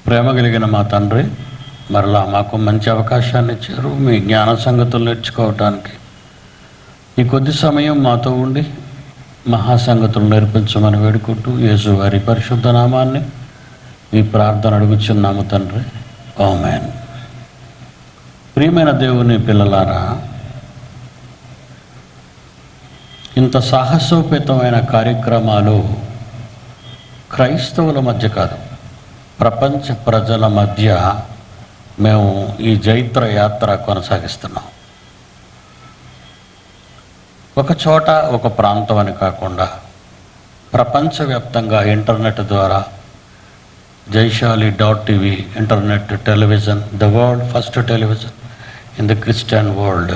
ప్రేమ కలిగిన మా తండ్రి మరలా మాకు మంచి అవకాశాన్ని ఇచ్చారు మీ జ్ఞాన సంగతులు నేర్చుకోవటానికి ఈ కొద్ది సమయం మాతో ఉండి మహాసంగతులు నేర్పించమని వేడుకుంటూ యేసు వారి పరిశుద్ధ నామాన్ని ఈ ప్రార్థన అడుగుచున్నాము తండ్రి ఆమెన్ ప్రియమైన దేవుని పిల్లలారా ఇంత సాహసోపేతమైన కార్యక్రమాలు క్రైస్తవుల మధ్య కాదు ప్రపంచ ప్రజల మధ్య మేము ఈ జైత్ర యాత్ర కొనసాగిస్తున్నాం ఒక చోట ఒక ప్రాంతం అని కాకుండా ప్రపంచవ్యాప్తంగా ఇంటర్నెట్ ద్వారా Jaishali dot TV internet television the world first television in the Christian world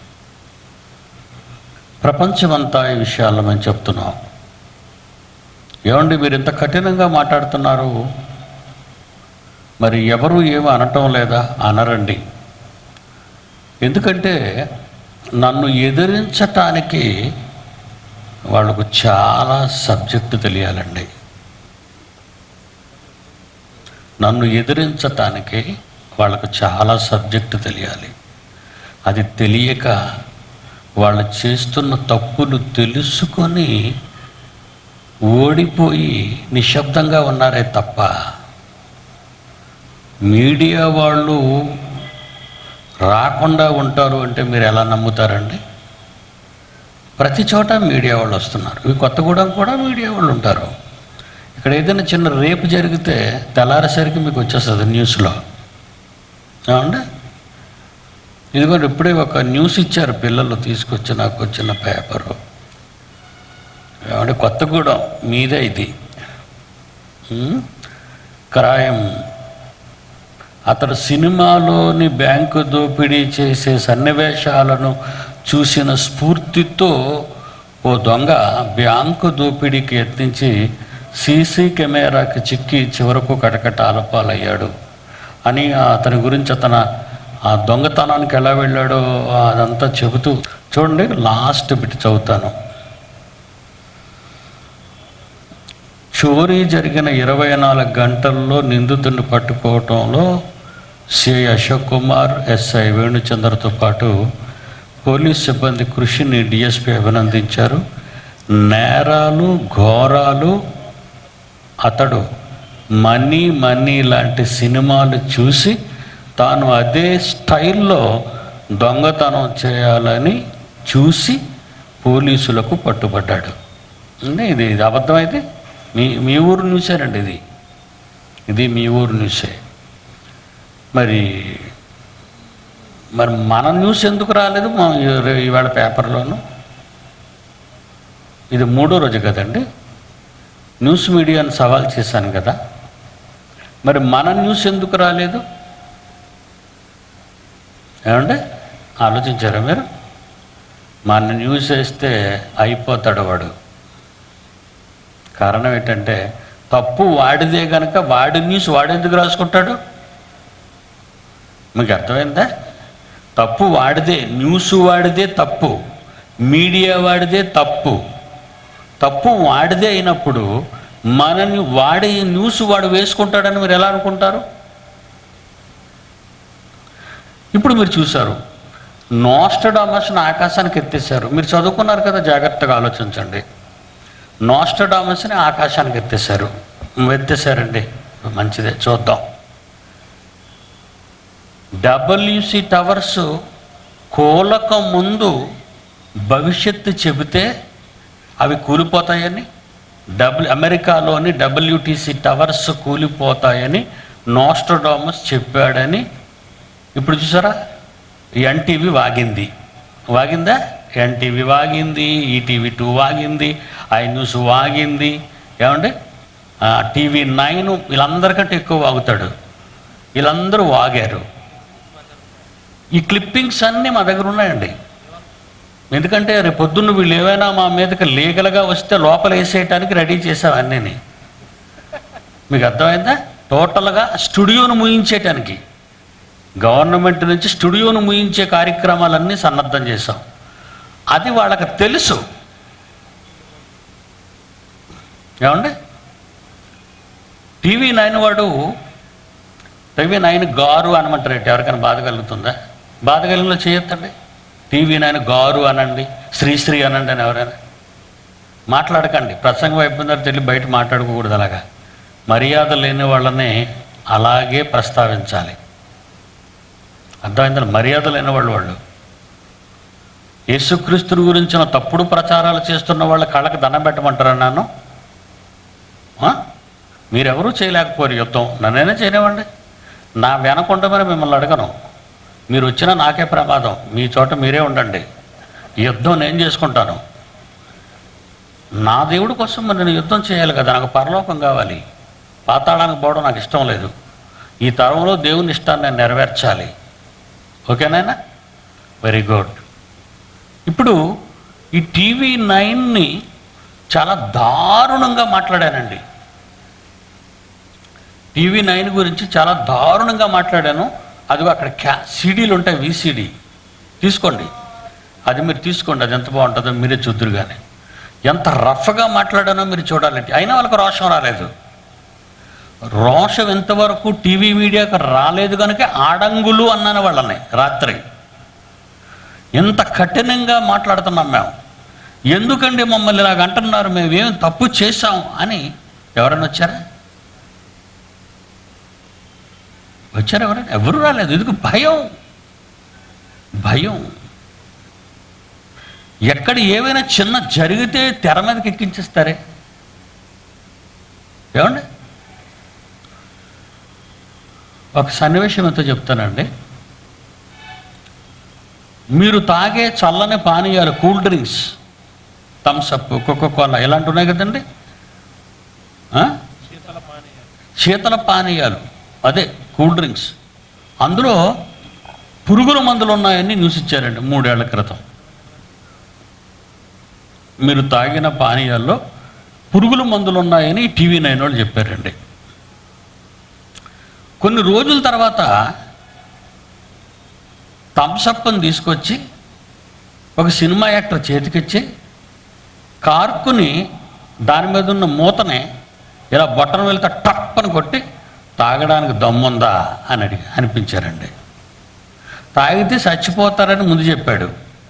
ప్రపంచమంతా ఈ విషయాల్లో మేము చెప్తున్నాం ఏమండి మీరు ఇంత కఠినంగా మాట్లాడుతున్నారు మరి ఎవరు ఏమి అనటం లేదా అనరండి ఎందుకంటే నన్ను ఎదిరించటానికి వాళ్ళకు చాలా సబ్జెక్టు తెలియాలండి నన్ను ఎదిరించటానికి వాళ్ళకు చాలా సబ్జెక్టు తెలియాలి అది తెలియక వాళ్ళు చేస్తున్న తప్పులు తెలుసుకొని ఓడిపోయి నిశ్శబ్దంగా ఉన్నారే తప్ప మీడియా వాళ్ళు రాకుండా ఉంటారు అంటే మీరు ఎలా నమ్ముతారండి ప్రతి చోట మీడియా వాళ్ళు వస్తున్నారు ఈ కొత్తగూడెం కూడా మీడియా వాళ్ళు ఉంటారు ఇక్కడ ఏదైనా చిన్న రేపు జరిగితే తెల్లారేసరికి మీకు వచ్చేస్తుంది న్యూస్లో ఏమండి ఇదిగోండి ఇప్పుడే ఒక న్యూస్ ఇచ్చారు పిల్లలు తీసుకొచ్చి నాకు వచ్చిన పేపరు ఏమంటే కొత్తగూడెం మీదే ఇది ఉమ్, క్రైమ్ అతడు సినిమాలోని బ్యాంకు దోపిడీ చేసే సన్నివేశాలను చూసిన స్ఫూర్తితో ఓ దొంగ బ్యాంకు దోపిడీకి యత్నించి సీసీ కెమెరాకి చిక్కి చివరకు కటకట ఆలపాలయ్యాడు అని అతని గురించి అతన ఆ దొంగతనానికి ఎలా వెళ్ళాడో అదంతా చెబుతూ చూడండి లాస్ట్ బిట్ చదువుతాను చోరీ జరిగిన ఇరవై నాలుగు గంటల్లో నిందితుడిని పట్టుకోవటంలో సిఐ అశోక్ కుమార్ ఎస్ఐ వేణుచంద్రతో పాటు పోలీస్ సిబ్బంది కృషిని డిఎస్పి అభినందించారు నేరాలు ఘోరాలు అతడు మనీ మనీ లాంటి సినిమాలు చూసి తాను అదే స్టైల్లో దొంగతనం చేయాలని చూసి పోలీసులకు పట్టుబడ్డాడు అంటే ఇది ఇది అబద్ధమైతే మీ మీ ఊరు న్యూసేనండి ఇది ఇది మీ ఊరు న్యూసే మరి మరి మన న్యూస్ ఎందుకు రాలేదు మా ఈ- ఇవాళ పేపర్లోను ఇది మూడో రోజు కదండి న్యూస్ మీడియాను సవాల్ చేశాను కదా మరి మన న్యూస్ ఎందుకు రాలేదు ఏమండి ఆలోచించారా మీరు మన న్యూస్ వేస్తే అయిపోతాడు వాడు కారణం ఏంటంటే తప్పు వాడిదే కనుక వాడి న్యూస్ వాడెందుకు రాసుకుంటాడు మీకు అర్థమైందా తప్పు వాడిదే న్యూస్ వాడిదే తప్పు మీడియా వాడిదే తప్పు తప్పు వాడిదే అయినప్పుడు మనని వాడే న్యూస్ వాడు వేసుకుంటాడని మీరు ఎలా అనుకుంటారు ఇప్పుడు మీరు చూశారు నోస్టడామస్ని ఆకాశానికి ఎత్తేసారు మీరు చదువుకున్నారు కదా జాగ్రత్తగా ఆలోచించండి నోస్టడామస్ని ఆకాశానికి ఎత్తేసారు ఎత్తేసారండి మంచిదే చూద్దాం డబ్ల్యూసి టవర్స్ కూలక ముందు భవిష్యత్తు చెబితే అవి కూలిపోతాయని డబ్ల్యూ అమెరికాలోని డబ్ల్యూటీసీ టవర్స్ కూలిపోతాయని నోస్టోడామస్ చెప్పాడని ఇప్పుడు చూసారా ఎన్టీవీ వాగింది వాగిందా ఎన్టీవీ వాగింది ఈటీవీ టూ వాగింది ఐ న్యూస్ వాగింది ఏమండి టీవీ నైన్ వీళ్ళందరికంటే ఎక్కువ వాగుతాడు వీళ్ళందరూ వాగారు ఈ క్లిప్పింగ్స్ అన్నీ మా దగ్గర ఉన్నాయండి ఎందుకంటే రేపు పొద్దున్న వీళ్ళు ఏమైనా మా మీదకి లీగల్గా వస్తే లోపల వేసేయటానికి రెడీ చేసాం అన్నీని మీకు అర్థమైందా టోటల్గా స్టూడియోను ముయించేయటానికి గవర్నమెంట్ నుంచి స్టూడియోను ముయించే కార్యక్రమాలన్నీ సన్నద్ధం చేశాం అది వాళ్ళకి తెలుసు ఏమండి టీవీ నైన్ వాడు టీవీ నైన్ గారు అనమంటారు ఏంటి? ఎవరికైనా బాధ కలుగుతుందా బాధ కలిగిన చేయొద్దండి టీవీ నైన్ గారు అనండి శ్రీశ్రీ అనండి అని ఎవరైనా మాట్లాడకండి ప్రసంగం అయిపోయిన తెలియ బయట మాట్లాడుకోకూడదు అలాగా మర్యాద లేని వాళ్ళని అలాగే ప్రస్తావించాలి అర్థమైందని మర్యాద లేని వాళ్ళు వాళ్ళు యేసుక్రీస్తుని గురించిన తప్పుడు ప్రచారాలు చేస్తున్న వాళ్ళ కళ్ళకి దండం పెట్టమంటారా నన్ను ఆ? మీరెవరూ చేయలేకపోయారు యుద్ధం నన్నైనా చేయనివ్వండి నా వెనకుండమని మిమ్మల్ని అడగను మీరు వచ్చినా నాకే ప్రమాదం మీ చోట మీరే ఉండండి యుద్ధం నేను చేసుకుంటాను నా దేవుడి కోసం మరి నేను యుద్ధం చేయాలి కదా నాకు పరలోకం కావాలి పాతాళానికి పోవడం నాకు ఇష్టం లేదు ఈ తరంలో దేవుని ఇష్టాన్ని నేను నెరవేర్చాలి ఓకేనాయనా వెరీ గుడ్ ఇప్పుడు ఈ టీవీ నైన్ని చాలా దారుణంగా మాట్లాడానండి టీవీ నైన్ గురించి చాలా దారుణంగా మాట్లాడాను అది అక్కడ క్యా సీడీలు ఉంటాయి విసిడి తీసుకోండి అది మీరు తీసుకోండి అది ఎంత బాగుంటుందో మీరే చూద్దరు కానీ ఎంత రఫ్గా మాట్లాడానో మీరు చూడాలంటే అయినా వాళ్ళకి రోషం రాలేదు రోషం ఎంతవరకు టీవీ మీడియాకు రాలేదు కనుక ఆడంగులు అన్నాను వాళ్ళని రాత్రి ఎంత కఠినంగా మాట్లాడుతున్నాం మేము ఎందుకండి మమ్మల్ని ఇలాగ అంటున్నారు మేమేం తప్పు చేశాం అని ఎవరైనా వచ్చారా వచ్చారు ఎవరైనా ఎవరు రాలేదు ఎందుకు భయం భయం ఎక్కడ ఏమైనా చిన్న జరిగితే తెర మీదకి ఎక్కించేస్తారే ఏమండి ఒక సన్నివేశం ఎంతో చెప్తానండి మీరు తాగే చల్లని పానీయాలు కూల్ డ్రింక్స్ థమ్స్అప్ కోకోకోలా ఇలాంటి ఉన్నాయి కదండి ఆ? శీతల పానీయాలు అదే కూల్ డ్రింక్స్ అందులో పురుగుల మందులు ఉన్నాయని న్యూస్ ఇచ్చారండి మూడేళ్ల క్రితం మీరు తాగిన పానీయాల్లో పురుగుల మందులు ఉన్నాయని టీవీ నైన్ వాళ్ళు చెప్పారండి కొన్ని రోజుల తర్వాత థమ్సప్ని తీసుకొచ్చి ఒక సినిమా యాక్టర్ చేతికిచ్చి కార్కుని దాని మీద ఉన్న మూతని ఇలా బొట్టన వెళ్తే టప్ అని కొట్టి తాగడానికి దమ్ముందా అని అడిగి అనిపించారండి తాగితే చచ్చిపోతారని ముందు చెప్పాడు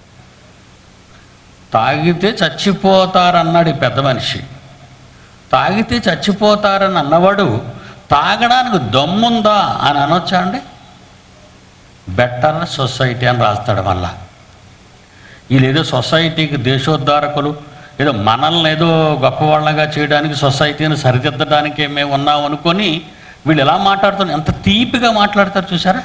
తాగితే చచ్చిపోతారన్నాడు ఈ పెద్ద మనిషి తాగితే చచ్చిపోతారని అన్నవాడు తాగడానికి దమ్ముందా అని అనొచ్చా అండి బెటర్ సొసైటీ అని రాస్తాడు మళ్ళా వీళ్ళు ఏదో సొసైటీకి దేశోద్ధారకులు ఏదో మనల్ని ఏదో గొప్పవాళ్ళగా చేయడానికి సొసైటీని సరిదిద్దడానికి మేము ఉన్నాం అనుకొని వీళ్ళు ఎలా మాట్లాడుతున్నారు ఎంత తీపిగా మాట్లాడతారు చూసారా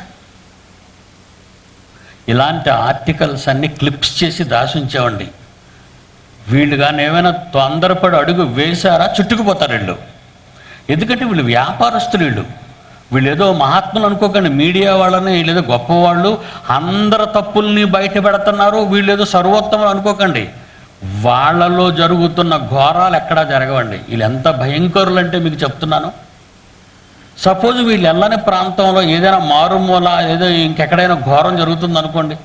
ఇలాంటి ఆర్టికల్స్ అన్ని క్లిప్స్ చేసి దాచి ఉంచామండి వీళ్ళు కానీ ఏమైనా తొందరపడి అడుగు వేశారా చుట్టుకుపోతారు వీళ్ళు ఎందుకంటే వీళ్ళు వ్యాపారస్తులు వీళ్ళు వీళ్ళు ఏదో మహాత్ములు అనుకోకండి మీడియా వాళ్ళని వీళ్ళు ఏదో గొప్పవాళ్ళు అందరి తప్పుల్ని బయట పెడుతున్నారు వీళ్ళు ఏదో సర్వోత్తములు అనుకోకండి వాళ్ళలో జరుగుతున్న ఘోరాలు ఎక్కడా జరగవండి వీళ్ళు ఎంత భయంకరులు అంటే మీకు చెప్తున్నాను సపోజ్ వీళ్ళు వెళ్ళని ప్రాంతంలో ఏదైనా మారుమూల ఏదో ఇంకెక్కడైనా ఘోరం జరుగుతుంది అనుకోండి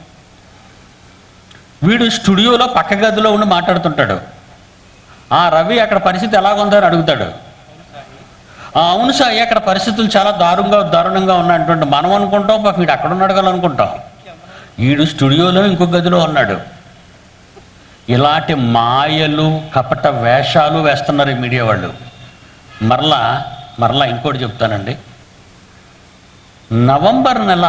వీడు స్టూడియోలో పక్క గదిలో ఉండి మాట్లాడుతుంటాడు ఆ రవి అక్కడ పరిస్థితి ఎలాగుందని అడుగుతాడు "ఆ, అవును సార్ అక్కడ పరిస్థితులు చాలా దారుణంగా దారుణంగా ఉన్నాయంటుంటే మనం అనుకుంటాం పాపం వీడు అక్కడ ఉన్నాడు కదా అనుకుంటాం వీడు స్టూడియోలో ఇంకో గదిలో ఉన్నాడు ఇలాంటి మాయలు కపట వేషాలు వేస్తున్నారు ఈ మీడియా వాళ్ళు మరలా మరలా ఇంకోటి చెప్తానండి నవంబర్ నెల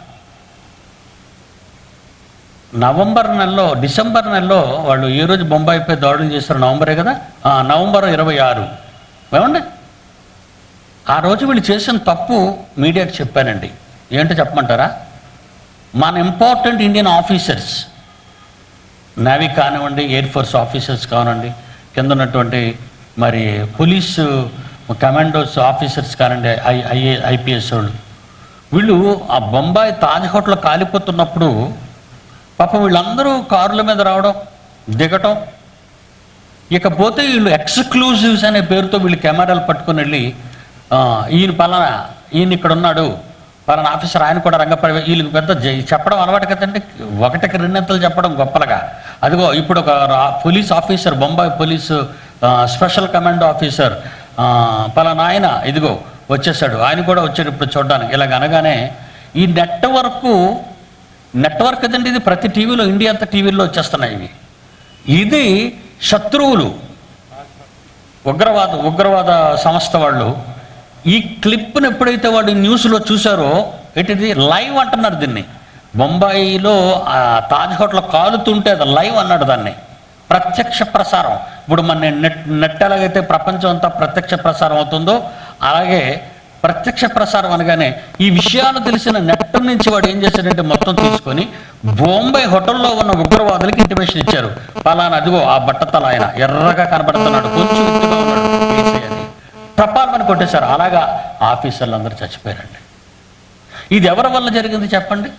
నవంబర్ నెలలో డిసెంబర్ నెలలో వాళ్ళు ఏ రోజు బొంబాయిపై దాడులు చేస్తారు నవంబరే కదా ఆ, నవంబర్ ఇరవై ఆరు ఏమండి ఆ రోజు వీళ్ళు చేసిన తప్పు మీడియాకి చెప్పానండి ఏంటో చెప్పమంటారా మన ఇంపార్టెంట్ ఇండియన్ ఆఫీసర్స్ నేవీ కానివ్వండి ఎయిర్ ఫోర్స్ ఆఫీసర్స్ కానివ్వండి కింద ఉన్నటువంటి మరి పోలీసు కమాండోస్ ఆఫీసర్స్ కానివ్వండి ఐ ఐఏ ఐపీఎస్ వాళ్ళు వీళ్ళు ఆ బొంబాయి తాజ్ హోటల్ కాలిపోతున్నప్పుడు పాపం వీళ్ళందరూ కారుల మీద రావడం దిగటం ఇకపోతే వీళ్ళు ఎక్స్క్లూజివ్స్ అనే పేరుతో వీళ్ళు కెమెరాలు పట్టుకొని వెళ్ళి ఆ, ఈయన పలానా ఈయన ఇక్కడ ఉన్నాడు పలానా ఆఫీసర్ ఆయన కూడా రంగప్రవేశ వీళ్ళకి పెద్ద జై- చెప్పడం అలవాటు కదండి ఒకటికి రెండింతలు చెప్పడం గొప్పలుగా అదిగో ఇప్పుడు ఒక రా- పోలీస్ ఆఫీసర్ బొంబాయి పోలీసు ఆ, స్పెషల్ కమాండో ఆఫీసర్ ఆ, పలానా ఆయన ఇదిగో వచ్చేసాడు ఆయన కూడా వచ్చాడు ఇప్పుడు చూడడానికి ఇలాగ అనగానే ఈ నెట్వర్క్ నెట్వర్క్ కదండి ఇది ప్రతి టీవీలో ఇండియా అంతా టీవీల్లో వచ్చేస్తున్నాయి ఇవి ఇది శత్రువులు ఉగ్రవాద ఉగ్రవాద సంస్థ వాళ్ళు ఈ క్లిప్ను ఎప్పుడైతే వాడు న్యూస్లో చూసారో ఏంటిది లైవ్ అంటున్నారు దీన్ని బొంబాయిలో ఆ తాజ్ హోటల్ కాలుతుంటే అది లైవ్ అన్నాడు దాన్ని ప్రత్యక్ష ప్రసారం ఇప్పుడు మన నెట్ నెట్ ఎలాగైతే ప్రపంచం అంతా ప్రత్యక్ష ప్రసారం అవుతుందో అలాగే ప్రత్యక్ష ప్రసారం అనగానే ఈ విషయాలు తెలిసిన నెట్ నుంచి వాడు ఏం చేశాడంటే మొత్తం తీసుకొని బొంబాయి హోటల్లో ఉన్న ఉగ్రవాదులకి ఇంటిమేషన్ ఇచ్చారు పలానా అదిగో ఆ బట్టతల ఆయన ఎర్రగా కనబడుతున్నాడు కొంచెం ఎత్తుగా ఉన్నాడు ఏసీ అని టపాల్మని కొట్టేశారు అలాగా ఆఫీసర్లు అందరూ చచ్చిపోయారండి ఇది ఎవరి వల్ల జరిగింది చెప్పండి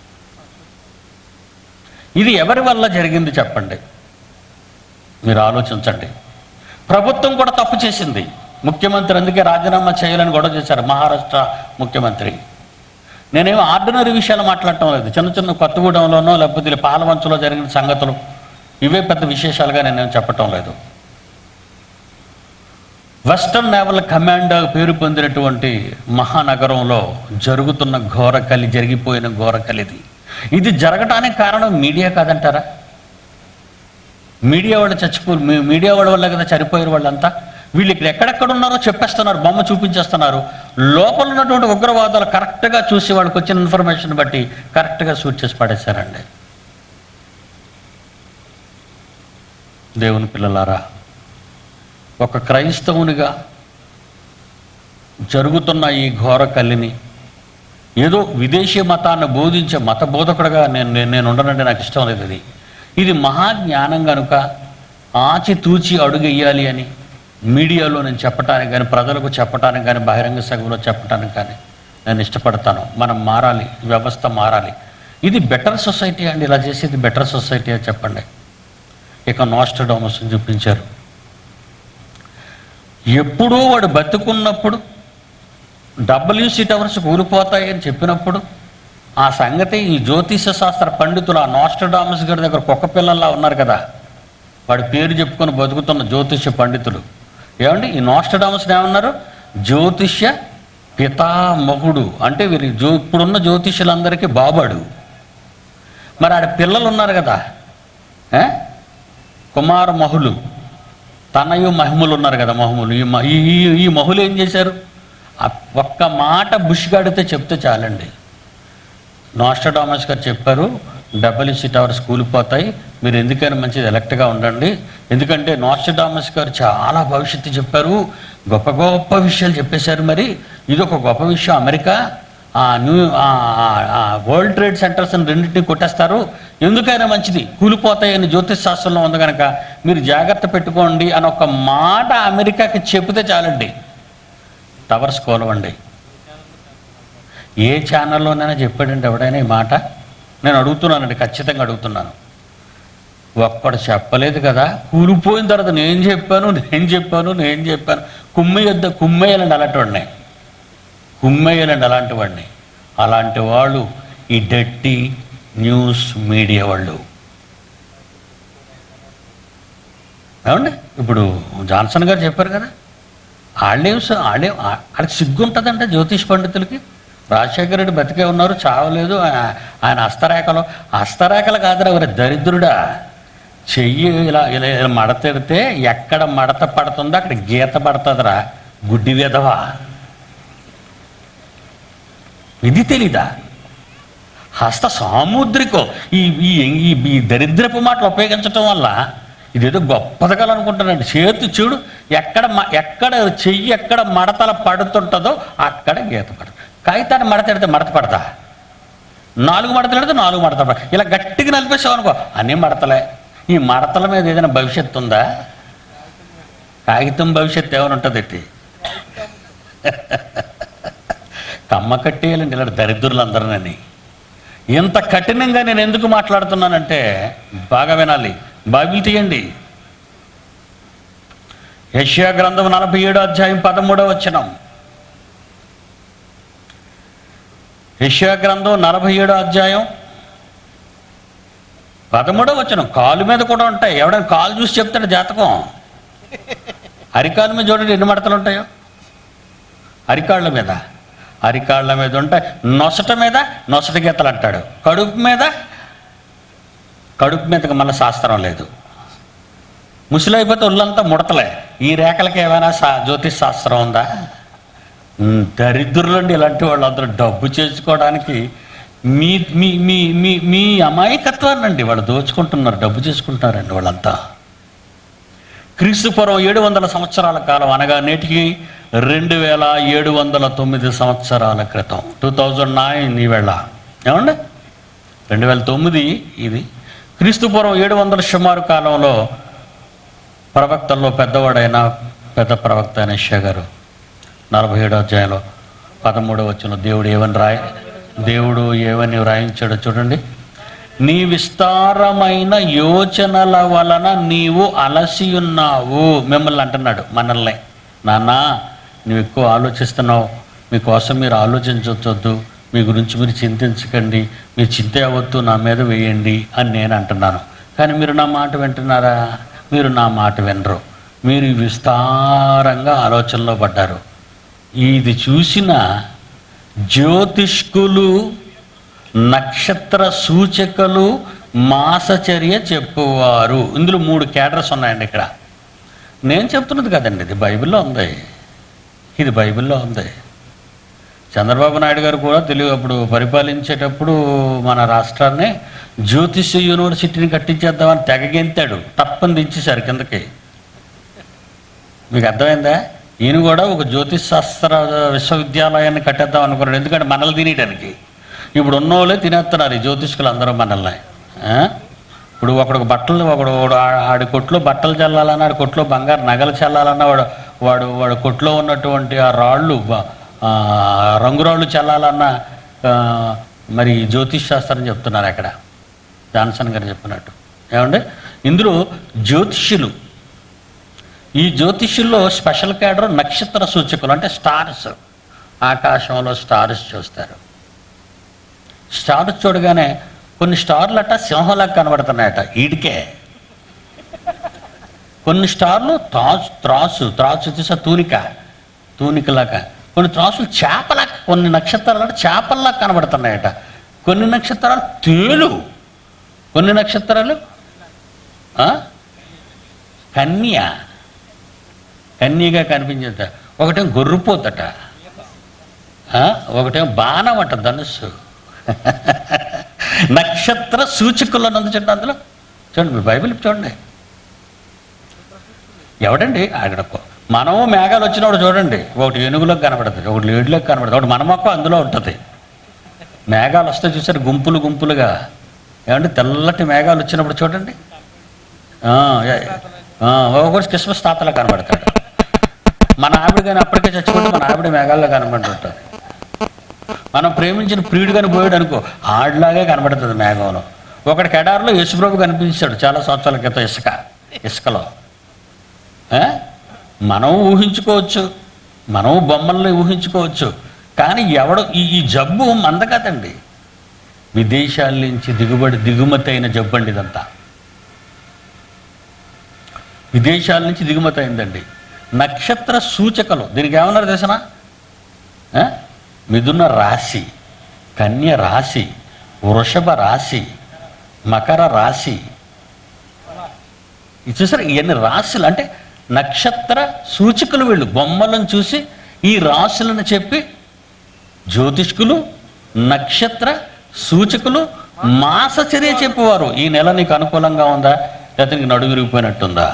ఇది ఎవరి వల్ల జరిగింది చెప్పండి మీరు ఆలోచించండి ప్రభుత్వం కూడా తప్పు చేసింది ముఖ్యమంత్రి అందుకే రాజీనామా చేయాలని గొడవ చేశారు మహారాష్ట్ర ముఖ్యమంత్రి నేనేం ఆర్డినరీ విషయాలు మాట్లాడటం లేదు చిన్న చిన్న కొత్తగూడెంలోనో లేకపోతే ఇలా పాలవంచలో జరిగిన సంగతులు ఇవే పెద్ద విశేషాలుగా నేనేం చెప్పటం లేదు వెస్టర్న్ నేవల్ కమాండ్ పేరు పొందినటువంటి మహానగరంలో జరుగుతున్న ఘోరకలి జరిగిపోయిన ఘోరకలిది ఇది జరగటానికి కారణం మీడియా కాదంటారా మీడియా వాళ్ళు చచ్చిపో మీ- మీడియా వాళ్ళ వల్ల కదా చనిపోయారు వాళ్ళంతా వీళ్ళు ఇక్కడ ఎక్కడెక్కడ ఉన్నారో చెప్పేస్తున్నారు బొమ్మ చూపించేస్తున్నారు లోపల ఉన్నటువంటి ఉగ్రవాదాలు కరెక్ట్గా చూసి వాళ్ళకి వచ్చిన ఇన్ఫర్మేషన్ బట్టి కరెక్ట్గా షూట్ చేసి పడేశారండి దేవుని పిల్లలారా ఒక క్రైస్తవునిగా జరుగుతున్న ఈ ఘోర కల్లిని ఏదో విదేశీ మతాన్ని బోధించే మత బోధకుడుగా నేను నేను నేను ఉండనంటే నాకు ఇష్టం లేదు ఇది ఇది మహాజ్ఞానం కనుక ఆచితూచి అడుగెయ్యాలి అని మీడియాలో నేను చెప్పటానికి కానీ ప్రజలకు చెప్పటానికి కానీ బహిరంగ సభలో చెప్పటానికి కానీ నేను ఇష్టపడతాను మనం మారాలి వ్యవస్థ మారాలి ఇది బెటర్ సొసైటీ అండి ఇలా చేసేది బెటర్ సొసైటీ అని చెప్పండి ఇక నాస్టడామస్ చూపించారు ఎప్పుడూ వాడు బతుకున్నప్పుడు డబ్ల్యూసీ టవర్స్ కూలిపోతాయి అని చెప్పినప్పుడు ఆ సంగతి ఈ జ్యోతిష శాస్త్ర పండితులు ఆ నాస్టడామస్ గారి దగ్గర కుక్క పిల్లల్లా ఉన్నారు కదా వాడి పేరు చెప్పుకొని బతుకుతున్న జ్యోతిష్య పండితులు ఏమండి ఈ నాస్టడామస్ ఏమన్నారు జ్యోతిష్య పితామహుడు అంటే వీరి జో ఇప్పుడున్న జ్యోతిష్యులందరికీ బాబాడు మరి ఆడ పిల్లలు ఉన్నారు కదా ఏ? కుమార మహులు తనయు మహిములు ఉన్నారు కదా మహములు ఈ మ- ఈ ఈ- ఈ మహులు ఏం చేశారు ఆ ఒక్క మాట బుష్గాడితే చెప్తే చాలండి నాస్టడామస్ గారు చెప్పారు డబ్ల్యూసీ టవర్స్ కూలిపోతాయి మీరు ఎందుకైనా మంచిది ఎలక్ట్గా ఉండండి ఎందుకంటే నాస్టడామస్ గారు చాలా భవిష్యత్తు చెప్పారు గొప్ప గొప్ప విషయాలు చెప్పేశారు మరి ఇది ఒక గొప్ప విషయం అమెరికా ఆ న్యూ ఆ- ఆ- ఆ వరల్డ్ ట్రేడ్ సెంటర్స్ రెండింటిని కొట్టేస్తారు ఎందుకైనా మంచిది కూలిపోతాయని జ్యోతిష్ శాస్త్రంలో ఉంది కనుక మీరు జాగ్రత్త పెట్టుకోండి అని ఒక మాట అమెరికాకి చెబితే చాలండి టవర్స్ కోలవండి ఏ ఛానల్లోనైనా చెప్పాడండి ఎవడైనా ఈ మాట నేను అడుగుతున్నానండి ఖచ్చితంగా అడుగుతున్నాను ఒక్కడు చెప్పలేదు కదా కూలిపోయిన తర్వాత నేను చెప్పాను నేను చెప్పాను నేను చెప్పాను కుమ్మయ్యొద్ద కుమ్మేయాలండి అలాంటి వాడిని కుమ్మేయాలండి అలాంటి వాడిని అలాంటి వాళ్ళు ఈ డట్టి న్యూస్ మీడియా వాళ్ళు ఏమండి ఇప్పుడు జాన్సన్ గారు చెప్పారు కదా వాళ్ళేం స- వాళ్ళే వాళ్ళకి సిగ్గు ఉంటుందంటే జ్యోతిష్ పండితులకి రాజశేఖర రెడ్డి బతికే ఉన్నారు చావలేదు ఆ- ఆయన హస్తరేఖలు హస్తరేఖలు కాదురా ఎవరి దరిద్రుడా చెయ్యి ఇలా ఇలా ఇలా మడతెడితే ఎక్కడ మడత పడుతుందో అక్కడ గీత పడుతుందిరా గుడ్డి విధవా ఇది తెలీదా హస్త సాముద్రికం ఈ ఈ ఈ- ఈ దరిద్రపు మాటలు ఉపయోగించటం వల్ల ఇదేదో గొప్పదగా అనుకుంటానండి చేతి చూడు ఎక్కడ మ- ఎక్కడ చెయ్యి ఎక్కడ మడతల పడుతుంటుందో అక్కడ గీత పడదు కాగితాన్ని మడతెడితే మడత పడతా నాలుగు మడతలు పెడితే నాలుగు మడతలు పడతా ఇలా గట్టిగా నలిపేసావు అనుకో అన్నీ మడతలే ఈ మడతల మీద ఏదైనా భవిష్యత్తు ఉందా కాగితం భవిష్యత్తు ఏమైనా ఉంటుంది ఎట్టి కమ్మ కట్టేయాలండి ఇలా దరిద్రులందరినని ఇంత కఠినంగా నేను ఎందుకు మాట్లాడుతున్నానంటే బాగా వినాలి బైబిల్ తీయండి యెషయా గ్రంథం నలభై ఏడో అధ్యాయం పదమూడో వచనం యెషయా గ్రంథం నలభై ఏడో అధ్యాయం పదమూడో వచనం కాలు మీద కూడా ఉంటాయి ఎవడైనా కాలు చూసి చెప్తాడు జాతకం అరికాలు మీద చూడండి ఎన్ని మడతలు ఉంటాయో అరికాళ్ళ మీద అరికాళ్ళ మీద ఉంటే నొసట మీద నొసట గీతలు అంటాడు కడుపు మీద కడుపు మీదకి మళ్ళీ శాస్త్రం లేదు ముసలైపోతే ఒళ్ళంతా ముడతలే ఈ రేఖలకి ఏమైనా సా జ్యోతిష్ శాస్త్రం ఉందా ఉమ్, దరిద్రులండి ఇలాంటి వాళ్ళందరూ డబ్బు చేసుకోవడానికి మీ మీ మీ మీ మీ అమాయకత్వాన్నండి వాళ్ళు దోచుకుంటున్నారు డబ్బు చేసుకుంటున్నారండి వాళ్ళంతా క్రీస్తు పూర్వం ఏడు వందల సంవత్సరాల కాలం అనగా నేటికి రెండు వేల ఏడు వందల తొమ్మిది సంవత్సరాల క్రితం టూ థౌజండ్ నైన్ ఈవేళ ఏమండి రెండు వేల తొమ్మిది ఇది క్రీస్తు పూర్వం ఏడు వందల సుమారు కాలంలో ప్రవక్తల్లో పెద్దవాడైన పెద్ద ప్రవక్త అయిన యెషయా గారు నలభై ఏడో అధ్యాయంలో పదమూడవ వచ్చిన దేవుడు ఏమని రాయ దేవుడు ఏమని వ్రాయించాడో చూడండి నీ విస్తారమైన యోచనల వలన నీవు అలసి ఉన్నావు మిమ్మల్ని అంటున్నాడు మనల్ని నాన్న నువ్వు ఎక్కువ ఆలోచిస్తున్నావు మీకోసం మీరు ఆలోచించవద్దు మీ గురించి మీరు చింతించకండి మీరు చింత అవ్వద్దు నా మీద వేయండి అని నేను అంటున్నాను కానీ మీరు నా మాట వింటున్నారా మీరు నా మాట వినరు మీరు విస్తారంగా ఆలోచనలో పడ్డారు ఇది చూసిన జ్యోతిష్కులు నక్షత్ర సూచకలు మాసచర్య చెప్పువారు ఇందులో మూడు క్యాడర్స్ ఉన్నాయండి ఇక్కడ నేను చెప్తున్నది కదండి ఇది బైబిల్లో ఉంది ఇది బైబిల్లో ఉంది చంద్రబాబు నాయుడు గారు కూడా తెలుగు అప్పుడు పరిపాలించేటప్పుడు మన రాష్ట్రాన్ని జ్యోతిష యూనివర్సిటీని కట్టించేద్దామని తెగగెంతాడు తప్పని దించేశారు కిందకి మీకు అర్థమైందా ఈయన కూడా ఒక జ్యోతిష్ శాస్త్ర విశ్వవిద్యాలయాన్ని కట్టేద్దాం అనుకున్నాడు ఎందుకంటే మనల్ని తినేయడానికి ఇప్పుడు ఉన్నోళ్ళే తినేస్తున్నారు ఈ జ్యోతిష్కులు అందరూ మనల్ని ఆ? ఇప్పుడు ఒకడికి బట్టలు ఒకడు వాడు ఆ- ఆడి కొట్లో బట్టలు చల్లాలన్నా ఆడి కొట్లో బంగారు నగలు చల్లాలన్నా వాడు వాడు వాడు కొట్లో ఉన్నటువంటి ఆ రాళ్ళు బ- ఆ, రంగురాళ్ళు చల్లాలన్నా ఆ, మరి జ్యోతిష్ శాస్త్రం చెప్తున్నారు అక్కడ జాన్సన్ గారు చెప్పినట్టు ఏమండి ఇందులో జ్యోతిష్యులు ఈ జ్యోతిష్యుల్లో స్పెషల్ క్యాడర్ నక్షత్ర సూచకులు అంటే స్టార్స్ ఆకాశంలో స్టార్స్ చూస్తారు స్టార్స్ చూడగానే కొన్ని స్టార్లు అట్ట సింహంలాగా కనబడుతున్నాయట ఈడికే కొన్ని స్టార్లు త్రాసు త్రాసు త్రాసు చూసా తూనిక తూనికలాగా కొన్ని త్రాసులు చేపలా కొన్ని నక్షత్రాలు అంటే చేపల్లా కనబడుతున్నాయట కొన్ని నక్షత్రాలు తేలు కొన్ని నక్షత్రాలు ఆ? కన్య కన్యగా కనిపించేట ఒకటేం గొర్రెపోతట ఆ? ఒకటేం బాణం అట ధనుస్సు నక్షత్ర సూచకులు అన్నది చూడండి అందులో చూడండి మీ బైబిల్ చూడండి ఎవడండి అక్కడ కొ- మనము మేఘాలు వచ్చినప్పుడు చూడండి ఒకటి ఏనుగులోకి కనబడుతుంది ఒకటి లేడులోకి కనబడుతుంది ఒకటి మన మొక్క అందులో ఉంటుంది మేఘాలు వస్తే చూసారు గుంపులు గుంపులుగా ఏమంటే తెల్లటి మేఘాలు వచ్చినప్పుడు చూడండి ఆ, ఏ- ఆ, ఒకటి క్రిస్మస్ తాతలా కనబడతాడు మన ఆవిడ కానీ అప్పటికే చచ్చిపోతే మన ఆవిడ మేఘాల్లో కనబడుతుంటుంది మనం ప్రేమించిన ప్రియుడు కానీ పోయాడు అనుకో ఆడిలాగే కనబడుతుంది మేఘంలో ఒకటి కెడార్లో యేసుప్రభు కనిపించాడు చాలా సంవత్సరాల క్రితం ఇసుక ఇసుకలో ఆ? మనం ఊహించుకోవచ్చు మనం బొమ్మల్ని ఊహించుకోవచ్చు కానీ ఎవడు ఈ ఈ జబ్బు మంద కదండి విదేశాల నుంచి దిగుబడి దిగుమతి అయిన జబ్బు అండి ఇదంతా విదేశాల నుంచి దిగుమతి అయిందండి నక్షత్ర సూచకలు దీనికి ఏమన్నారు తెలిసిన మిథున రాశి కన్య రాశి వృషభ రాశి మకర రాశి ఇది చూసారు ఇవన్నీ రాశులు అంటే నక్షత్ర సూచికలు వీళ్ళు బొమ్మలను చూసి ఈ రాశులను చెప్పి జ్యోతిష్కులు నక్షత్ర సూచకులు మాసచర్య చెప్పువారు ఈ నెల నీకు అనుకూలంగా ఉందా లేకపోతే నీకు నడుగు విరిగిపోయినట్టుందా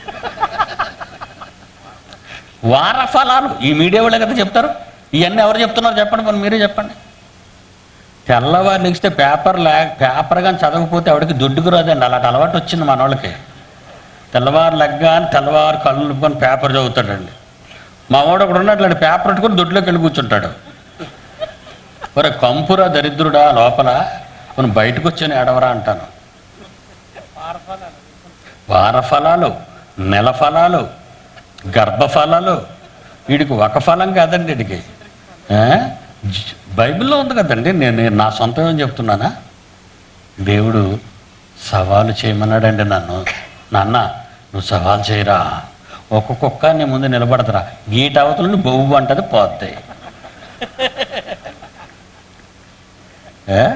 వార ఫలాలు ఈ మీడియా వాళ్ళే కదా చెప్తారు ఇవన్నీ ఎవరు చెప్తున్నారు చెప్పండి మరి మీరే చెప్పండి తెల్లవారు నెక్స్ట్ పేపర్ లే పేపర్ కానీ చదవకపోతే ఎవరికి దుడ్డుకు రాదండి అలాంటి అలవాటు వచ్చింది మన వాళ్ళకి తెల్లవారు లెగ్గాని తెల్లవారు కళ్ళు నింపుకొని పేపర్ చదువుతాడండి మా వాడు ఒకడు ఉన్నట్లాంటి పేపర్ పెట్టుకొని దొడ్లోకి వెళ్ళి కూర్చుంటాడు ఒరే కంపురా దరిద్రుడా లోపల కొన్ని బయటకు వచ్చాను ఏడవరా అంటాను వార ఫలాలు నెల ఫలాలు గర్భఫలాలు వీడికి ఒక ఫలం కాదండి వీడికి ఆ? జ- బైబిల్లో ఉంది కదండి నేను నేను నా సొంతం ఏం చెప్తున్నానా దేవుడు సవాలు చేయమన్నాడండి నన్ను నాన్న నువ్వు సవాల్ చేయరా ఒక్కొక్క నీ ముందు నిలబడతారా గీట అవతలని బొవ్వు అంటది పోద్ది ఏ?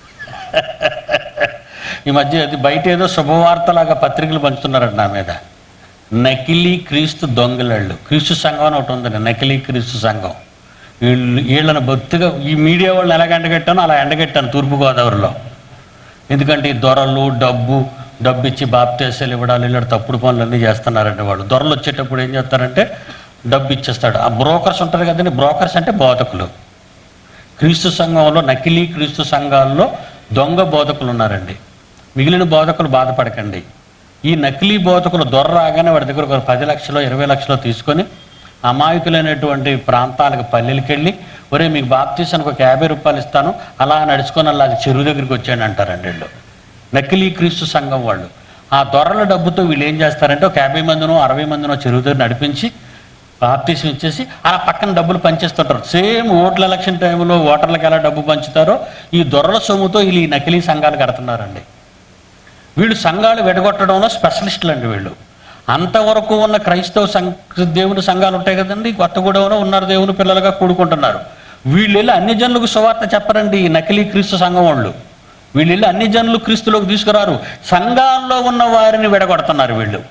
ఈ మధ్య అది బయట ఏదో శుభవార్తలాగా పత్రికలు పంచుతున్నారంట నా మీద నకిలీ క్రీస్తు దొంగలళ్ళు క్రీస్తు సంఘం అని ఒకటి ఉందండి నకిలీ క్రీస్తు సంఘం వీళ్ళు వీళ్ళని బొత్తిగా ఈ మీడియా వాళ్ళని ఎలాగ ఎండగట్టానో అలా ఎండగట్టాను తూర్పుగోదావరిలో ఎందుకంటే ఈ దొరలు డబ్బు డబ్బు ఇచ్చి బాప్తేసాలు ఇవ్వడాలు ఇలా తప్పుడు పనులన్నీ చేస్తున్నారండి వాళ్ళు దొరలు వచ్చేటప్పుడు ఏం చేస్తారంటే డబ్బు ఇచ్చేస్తాడు ఆ బ్రోకర్స్ ఉంటారు కదండి బ్రోకర్స్ అంటే బోధకులు క్రీస్తు సంఘంలో నకిలీ క్రీస్తు సంఘాల్లో దొంగ బోధకులు ఉన్నారండి మిగిలిన బోధకులు బాధపడకండి ఈ నకిలీ బోధకులు దొర రాగానే వాడి దగ్గర ఒక పది లక్షలు ఇరవై లక్షలు తీసుకొని అమాయకులైనటువంటి ప్రాంతాలకు పల్లెలకి వెళ్ళి ఒరే మీకు బాప్తీసానికి ఒక యాభై రూపాయలు ఇస్తాను అలా నడుచుకొని అలా చెరువు దగ్గరికి వచ్చాను అంటారండి వీళ్ళు నకిలీ క్రీస్తు సంఘం వాళ్ళు ఆ దొరల డబ్బుతో వీళ్ళు ఏం చేస్తారంటే ఒక యాభై మందినో అరవై మందినో చెరువు దగ్గర నడిపించి బాప్తీసం ఇచ్చేసి అలా పక్కన డబ్బులు పంచేస్తుంటారు సేమ్ ఓట్ల ఎలక్షన్ టైంలో ఓటర్లకు ఎలా డబ్బు పంచుతారో ఈ దొరల సొమ్ముతో వీళ్ళు ఈ నకిలీ సంఘాలు కడుతున్నారండి వీళ్ళు సంఘాలు విడగొట్టడంలో స్పెషలిస్టులు అండి వీళ్ళు అంతవరకు ఉన్న క్రైస్తవ సంఘ దేవుని సంఘాలు ఉంటాయి కదండి కొత్తగూడెంలో ఉన్నారు దేవుని పిల్లలుగా కూడుకుంటున్నారు వీళ్ళు వెళ్ళి అన్ని జనులకు సువార్త చెప్పరండి ఈ నకిలీ క్రీస్తు సంఘం వాళ్ళు వీళ్ళు వెళ్ళి అన్ని జనులు క్రీస్తులోకి తీసుకురారు సంఘాల్లో ఉన్న వారిని విడగొడుతున్నారు వీళ్ళు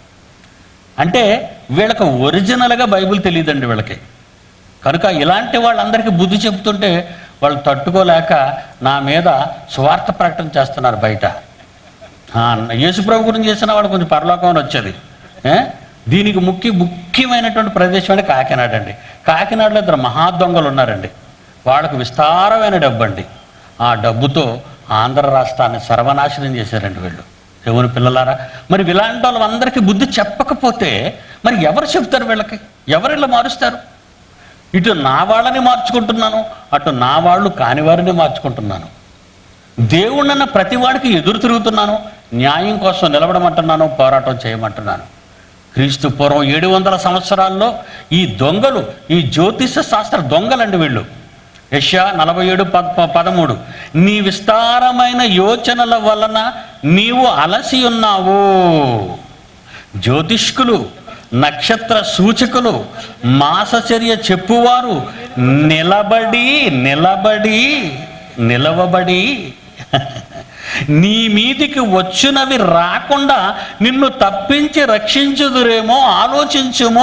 అంటే వీళ్ళకి ఒరిజినల్గా బైబిల్ తెలియదండి వీళ్ళకి కనుక ఇలాంటి వాళ్ళందరికీ బుద్ధి చెబుతుంటే వాళ్ళు తట్టుకోలేక నా మీద స్వార్థ ప్రకటన చేస్తున్నారు బయట ఆ, యేసుప్రభు గురించి చేసిన వాడు కొంచెం పరలోకం అని వచ్చేది ఏ? దీనికి ముఖ్య ముఖ్యమైనటువంటి ప్రదేశం అంటే కాకినాడ అండి కాకినాడలో ఇద్దరు మహా దొంగలు ఉన్నారండి వాళ్ళకు విస్తారమైన డబ్బు అండి ఆ డబ్బుతో ఆంధ్ర రాష్ట్రాన్ని సర్వనాశనం చేశారండి వీళ్ళు దేవుని పిల్లలారా మరి ఇలాంటి వాళ్ళందరికీ బుద్ధి చెప్పకపోతే మరి ఎవరు చెప్తారు వీళ్ళకి ఎవరు ఇలా మారుస్తారు ఇటు నా వాళ్ళని మార్చుకుంటున్నాను అటు నా వాళ్ళు కాని వారిని మార్చుకుంటున్నాను దేవుణ్ణన్న ప్రతి వాడికి ఎదురు తిరుగుతున్నాను న్యాయం కోసం నిలబడమంటున్నాను పోరాటం చేయమంటున్నాను క్రీస్తు పూర్వం ఏడు వందల సంవత్సరాల్లో ఈ దొంగలు ఈ జ్యోతిష శాస్త్ర దొంగలండి వీళ్ళు యష్యా నలభై ఏడు పద్ ప- పదమూడు నీ విస్తారమైన యోచనల వలన నీవు అలసి ఉన్నావు జ్యోతిష్కులు నక్షత్ర సూచకులు మాసచర్య చెప్పువారు నిలబడి నిలబడి నిలవబడి నీ మీదికి వచ్చినవి రాకుండా నిన్ను తప్పించి రక్షించుదురేమో ఆలోచించుమో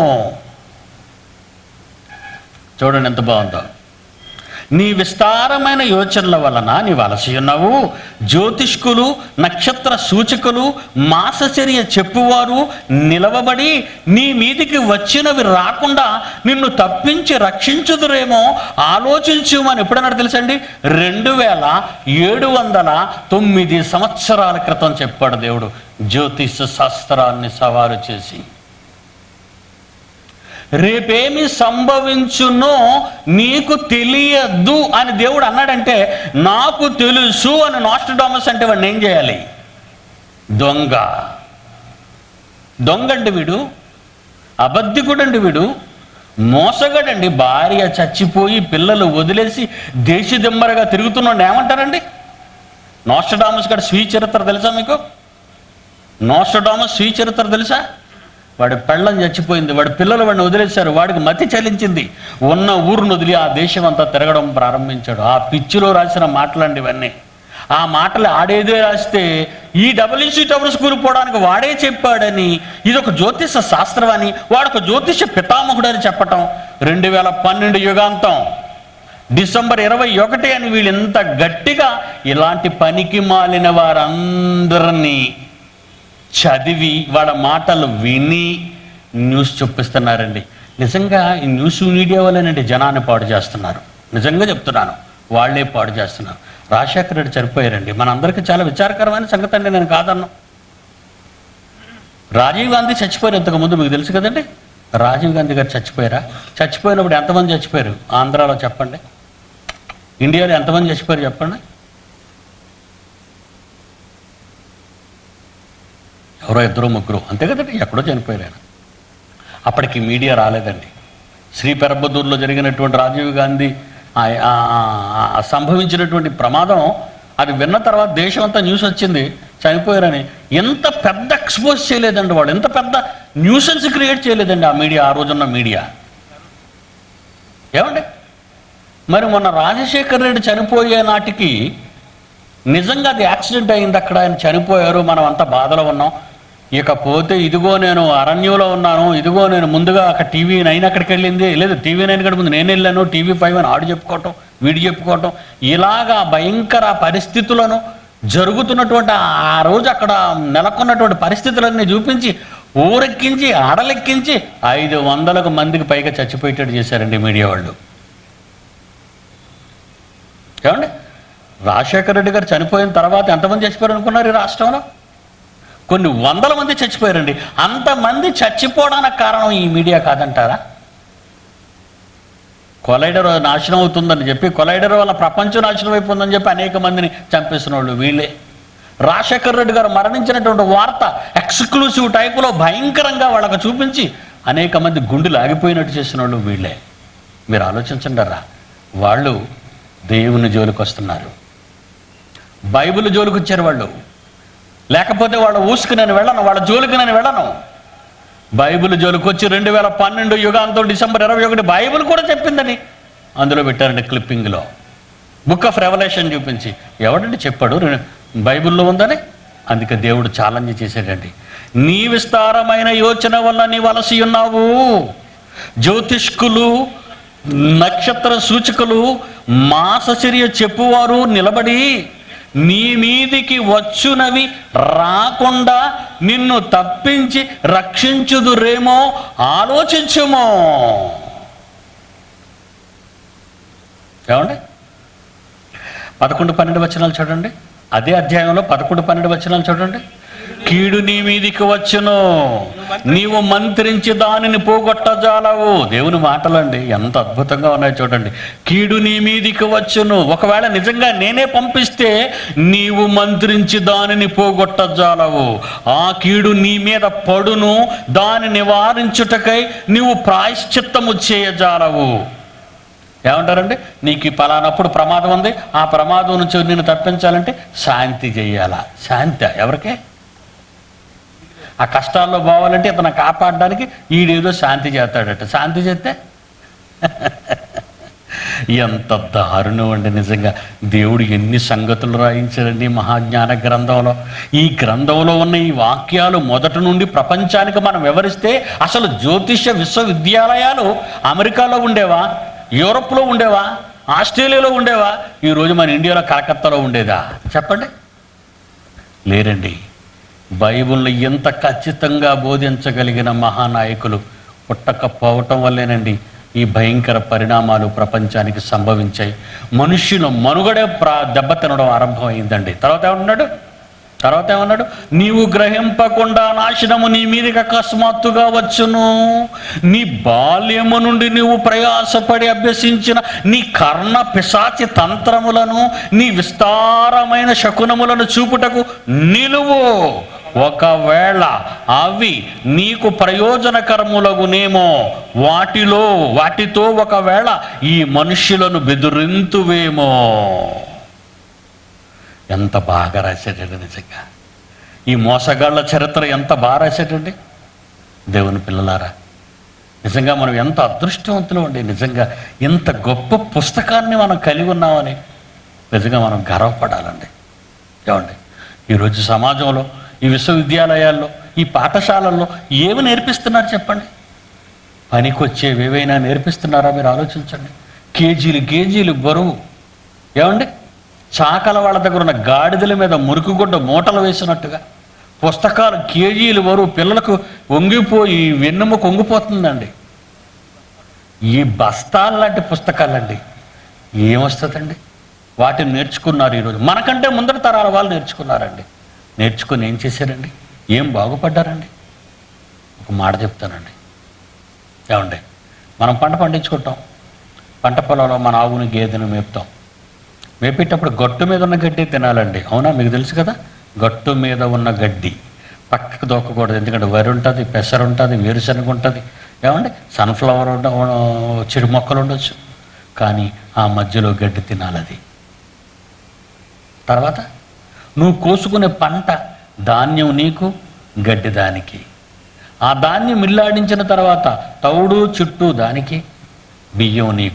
చూడండి ఎంత బాగుందో నీ విస్తారమైన యోచనల వలన నీవు అలసి ఉన్నావు జ్యోతిష్కులు నక్షత్ర సూచకులు మాసచర్య చెప్పువారు నిలవబడి నీ మీదికి వచ్చినవి రాకుండా నిన్ను తప్పించి రక్షించుదురేమో ఆలోచించుమని ఎప్పుడన్నాడు తెలుసండి రెండు వేల ఏడు వందల తొమ్మిది సంవత్సరాల క్రితం చెప్పాడు దేవుడు జ్యోతిష శాస్త్రాన్ని సవాలు చేసి రేపేమి సంభవించునో నీకు తెలియదు అని దేవుడు అన్నాడంటే నాకు తెలుసు అని నాస్టడామస్ అంటే వాడిని ఏం చేయాలి దొంగ దొంగండి వీడు అబద్ధికుడండి వీడు మోసగాడండి భార్య చచ్చిపోయి పిల్లలు వదిలేసి దేశదిమ్మరగా తిరుగుతున్నాడు ఏమంటారండి నోస్టడామస్ గారి స్వీ చరిత్ర తెలుసా మీకు నోస్టడామస్ స్వీ చరిత్ర తెలుసా వాడి పెళ్ళం చచ్చిపోయింది వాడి పిల్లలు వాడిని వదిలేశారు వాడికి మతి చలించింది ఉన్న ఊరును వదిలి ఆ దేశం అంతా తిరగడం ప్రారంభించాడు ఆ పిచ్చిలో రాసిన మాటలండి ఇవన్నీ ఆ మాటలు ఆడేదే రాస్తే ఈ డబ్ల్యూసీ టవర్ స్కూల్ పోవడానికి వాడే చెప్పాడని ఇది ఒక జ్యోతిష శాస్త్రం అని వాడొక జ్యోతిష పితామహుడు అని చెప్పటం రెండు వేల పన్నెండు యుగాంతం డిసెంబర్ ఇరవై ఒకటి అని వీళ్ళు ఎంత గట్టిగా ఇలాంటి పనికి మాలిన వారందరినీ చదివి వాళ్ళ మాటలు విని న్యూస్ చూపిస్తున్నారండి నిజంగా ఈ న్యూస్ మీడియా వల్లేనండి జనాన్ని పాడు చేస్తున్నారు నిజంగా చెప్తున్నాను వాళ్ళే పాడు చేస్తున్నారు రాజశేఖర రెడ్డి చనిపోయారండి మనందరికీ చాలా విచారకరమైన సంగతి అండి నేను కాదన్నా రాజీవ్ గాంధీ చచ్చిపోయారు ఇంతకుముందు మీకు తెలుసు కదండి రాజీవ్ గాంధీ గారు చచ్చిపోయారా చచ్చిపోయినప్పుడు ఎంతమంది చచ్చిపోయారు ఆంధ్రాలో చెప్పండి ఇండియాలో ఎంతమంది చచ్చిపోయారు చెప్పండి ఎవరో ఇద్దరు ముగ్గురు అంతే కదండి ఎక్కడో చనిపోయారు ఆయన అప్పటికి మీడియా రాలేదండి శ్రీ పెరబదూరులో జరిగినటువంటి రాజీవ్ గాంధీ ఆ- ఆ- ఆ- ఆ సంభవించినటువంటి ప్రమాదం అది విన్న తర్వాత దేశం అంతా న్యూస్ వచ్చింది చనిపోయారని ఎంత పెద్ద ఎక్స్పోజ్ చేయలేదండి వాళ్ళు ఎంత పెద్ద న్యూసెన్స్ క్రియేట్ చేయలేదండి ఆ మీడియా ఆ రోజున్న మీడియా ఏమండి మరి మొన్న రాజశేఖర్ రెడ్డి చనిపోయే నాటికి నిజంగా అది యాక్సిడెంట్ అయింది అక్కడ ఆయన చనిపోయారు మనం అంతా బాధలో ఉన్నాం ఇకపోతే ఇదిగో నేను అరణ్యంలో ఉన్నాను ఇదిగో నేను ముందుగా అక్కడ టీవీ నైన్ అక్కడికి వెళ్ళింది లేదు టీవీ నైన్ కంటే ముందు నేను వెళ్ళాను టీవీ ఫైవ్ అని ఆడు చెప్పుకోవటం వీడు చెప్పుకోవటం ఇలాగా భయంకర పరిస్థితులను జరుగుతున్నటువంటి ఆ రోజు అక్కడ నెలకొన్నటువంటి పరిస్థితులన్నీ చూపించి ఊరెక్కించి అడలెక్కించి ఐదు వందలకు మందికి పైగా చచ్చిపోయేటట్టు చేశారండి మీడియా వాళ్ళు ఏమండి రాజశేఖర రెడ్డి గారు చనిపోయిన తర్వాత ఎంతమంది చచ్చిపోయారు అనుకున్నారు ఈ రాష్ట్రంలో కొన్ని వందల మంది చచ్చిపోయారండి అంతమంది చచ్చిపోవడానికి కారణం ఈ మీడియా కాదంటారా కొలైడర్ నాశనం అవుతుందని చెప్పి కొలైడర్ వల్ల ప్రపంచం నాశనం అయిపోతుందని చెప్పి అనేక మందిని చంపేసిన వాళ్ళు వీళ్ళే రాజశేఖర్ రెడ్డి గారు మరణించినటువంటి వార్త ఎక్స్క్లూసివ్ టైపులో భయంకరంగా వాళ్ళకు చూపించి అనేక మంది గుండెలు ఆగిపోయినట్టు చేసిన వాళ్ళు వీళ్ళే మీరు ఆలోచించండి వాళ్ళు దేవుని జోలికి వస్తున్నారు బైబిల్ జోలికి వచ్చారు వాళ్ళు లేకపోతే వాళ్ళ ఊసుకు నేను వెళ్ళను వాళ్ళ జోలికి నేను వెళ్ళను బైబిల్ జోలికి వచ్చి రెండు వేల పన్నెండు యుగాంతం డిసెంబర్ ఇరవై ఒకటి బైబిల్ కూడా చెప్పిందని అందులో పెట్టారండి క్లిప్పింగ్లో బుక్ ఆఫ్ రెవల్యూషన్ చూపించి ఎవడండి చెప్పాడు రె- బైబిల్లో ఉందని అందుకే దేవుడు ఛాలెంజ్ చేశాడండి నీ విస్తారమైన యోచన వల్ల నీ వలసి ఉన్నావు జ్యోతిష్కులు నక్షత్ర సూచికలు మాసచర్య చెప్పువారు నిలబడి నీ మీదికి వచ్చునవి రాకుండా నిన్ను తప్పించి రక్షించుదురేమో ఆలోచించుమో ఏమండి పదకొండు పన్నెండు వచనాలు చూడండి అదే అధ్యాయంలో పదకొండు పన్నెండు వచనాలు చూడండి కీడు నీ మీదికి వచ్చును నీవు మంత్రించి దానిని పోగొట్టజాలవు దేవుని మాటలండి ఎంత అద్భుతంగా ఉన్నాయి చూడండి కీడు నీ మీదికి వచ్చును ఒకవేళ నిజంగా నేనే పంపిస్తే నీవు మంత్రించి దానిని పోగొట్టజాలవు ఆ కీడు నీ మీద పడును దాని నివారించుటకై నీవు ప్రాయశ్చిత్తము చేయజాలవు ఏమంటారండి నీకు ఈ పలానప్పుడు ప్రమాదం ఉంది ఆ ప్రమాదం నుంచి నేను తప్పించాలంటే శాంతి చేయాలా శాంతి ఎవరికే ఆ కష్టాల్లో పోవాలంటే ఇతను కాపాడడానికి ఈడేదో శాంతి చేస్తాడట శాంతి చేస్తే ఎంత దారుణం అండి నిజంగా దేవుడు ఎన్ని సంగతులు రాయించారండి ఈ మహాజ్ఞాన గ్రంథంలో ఈ గ్రంథంలో ఉన్న ఈ వాక్యాలు మొదటి నుండి ప్రపంచానికి మనం వివరిస్తే అసలు జ్యోతిష విశ్వవిద్యాలయాలు అమెరికాలో ఉండేవా యూరప్లో ఉండేవా ఆస్ట్రేలియాలో ఉండేవా ఈరోజు మన ఇండియాలో కలకత్తాలో ఉండేదా చెప్పండి లేరండి బైబిల్ని ఎంత ఖచ్చితంగా బోధించగలిగిన మహానాయకులు పుట్టకపోవటం వల్లేనండి ఈ భయంకర పరిణామాలు ప్రపంచానికి సంభవించాయి మనుష్యుల మనుగడే ప్రా దెబ్బతినడం ఆరంభమైందండి తర్వాత ఏమన్నాడు తర్వాత ఏమన్నాడు నీవు గ్రహింపకుండా నాశనము నీ మీదకి అకస్మాత్తుగా వచ్చును నీ బాల్యము నుండి నీవు ప్రయాసపడి అభ్యసించిన నీ కర్ణ పిశాచి తంత్రములను నీ విస్తారమైన శకునములను చూపుటకు నిలువు ఒకవేళ అవి నీకు ప్రయోజనకరములగునేమో వాటిలో వాటితో ఒకవేళ ఈ మనుష్యులను బెదిరింతువేమో ఎంత బాగా రాశాడండి నిజంగా ఈ మోసగాళ్ళ చరిత్ర ఎంత బాగా రాశాడండి దేవుని పిల్లలారా నిజంగా మనం ఎంత అదృష్టవంతులు అండి నిజంగా ఇంత గొప్ప పుస్తకాన్ని మనం కలిగి ఉన్నామని నిజంగా మనం గర్వపడాలండి ఏమండి ఈరోజు సమాజంలో ఈ విశ్వవిద్యాలయాల్లో ఈ పాఠశాలల్లో ఏమి నేర్పిస్తున్నారు చెప్పండి పనికొచ్చేవి ఏవైనా నేర్పిస్తున్నారా మీరు ఆలోచించండి కేజీలు కేజీలు బరువు ఏమండి చాకల వాళ్ళ దగ్గర ఉన్న గాడిదల మీద మురుకుగుడ్డ మూటలు వేసినట్టుగా పుస్తకాలు కేజీలు బరువు పిల్లలకు వంగిపోయి వెన్నెముక వంగిపోతుందండి ఈ బస్తాల లాంటి పుస్తకాలండి ఏమొస్తుందండి వాటిని నేర్చుకున్నారు ఈరోజు మనకంటే ముందర తరాల వాళ్ళు నేర్చుకున్నారండి నేర్చుకుని ఏం చేశారండి ఏం బాగుపడ్డారండి ఒక మాట చెప్తానండి ఏమండి మనం పంట పండించుకుంటాం పంట పొలంలో మన ఆవుని గేదెను మేపుతాం మేపేటప్పుడు గట్టు మీద ఉన్న గడ్డి తినాలండి అవునా మీకు తెలుసు కదా గట్టు మీద ఉన్న గడ్డి పక్కకు దొక్కకూడదు ఎందుకంటే వరి ఉంటుంది పెసర ఉంటుంది వేరుశనగ ఉంటుంది ఏమండి సన్ఫ్లవర్ ఉండ చెడు మొక్కలు ఉండొచ్చు కానీ ఆ మధ్యలో గడ్డి తినాలి అది తర్వాత నువ్వు కోసుకునే పంట ధాన్యం నీకు గడ్డి దానికి ఆ ధాన్యం మిల్లాడించిన తర్వాత తౌడు చుట్టూ దానికి బియ్యం నీకు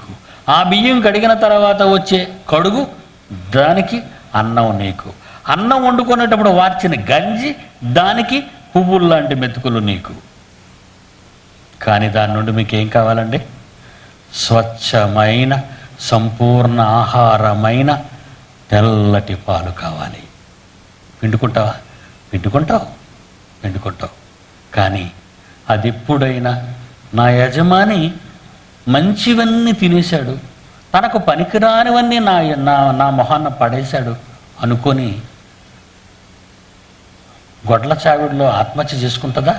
ఆ బియ్యం కడిగిన తర్వాత వచ్చే కడుగు దానికి అన్నం నీకు అన్నం వండుకునేటప్పుడు వార్చిన గంజి దానికి పువ్వులు లాంటి మెతుకులు నీకు కానీ దాని నుండి మీకు ఏం కావాలండి స్వచ్ఛమైన సంపూర్ణ ఆహారమైన తెల్లటి పాలు కావాలి పిండుకుంటావా పిండుకుంటావు పిండుకుంటావు కానీ అది ఎప్పుడైనా నా యజమాని మంచివన్నీ తినేశాడు తనకు పనికిరానివన్నీ నా నా నా మొహాన్న పడేశాడు అనుకొని గొడ్ల చావిడిలో ఆత్మహత్య చేసుకుంటుందా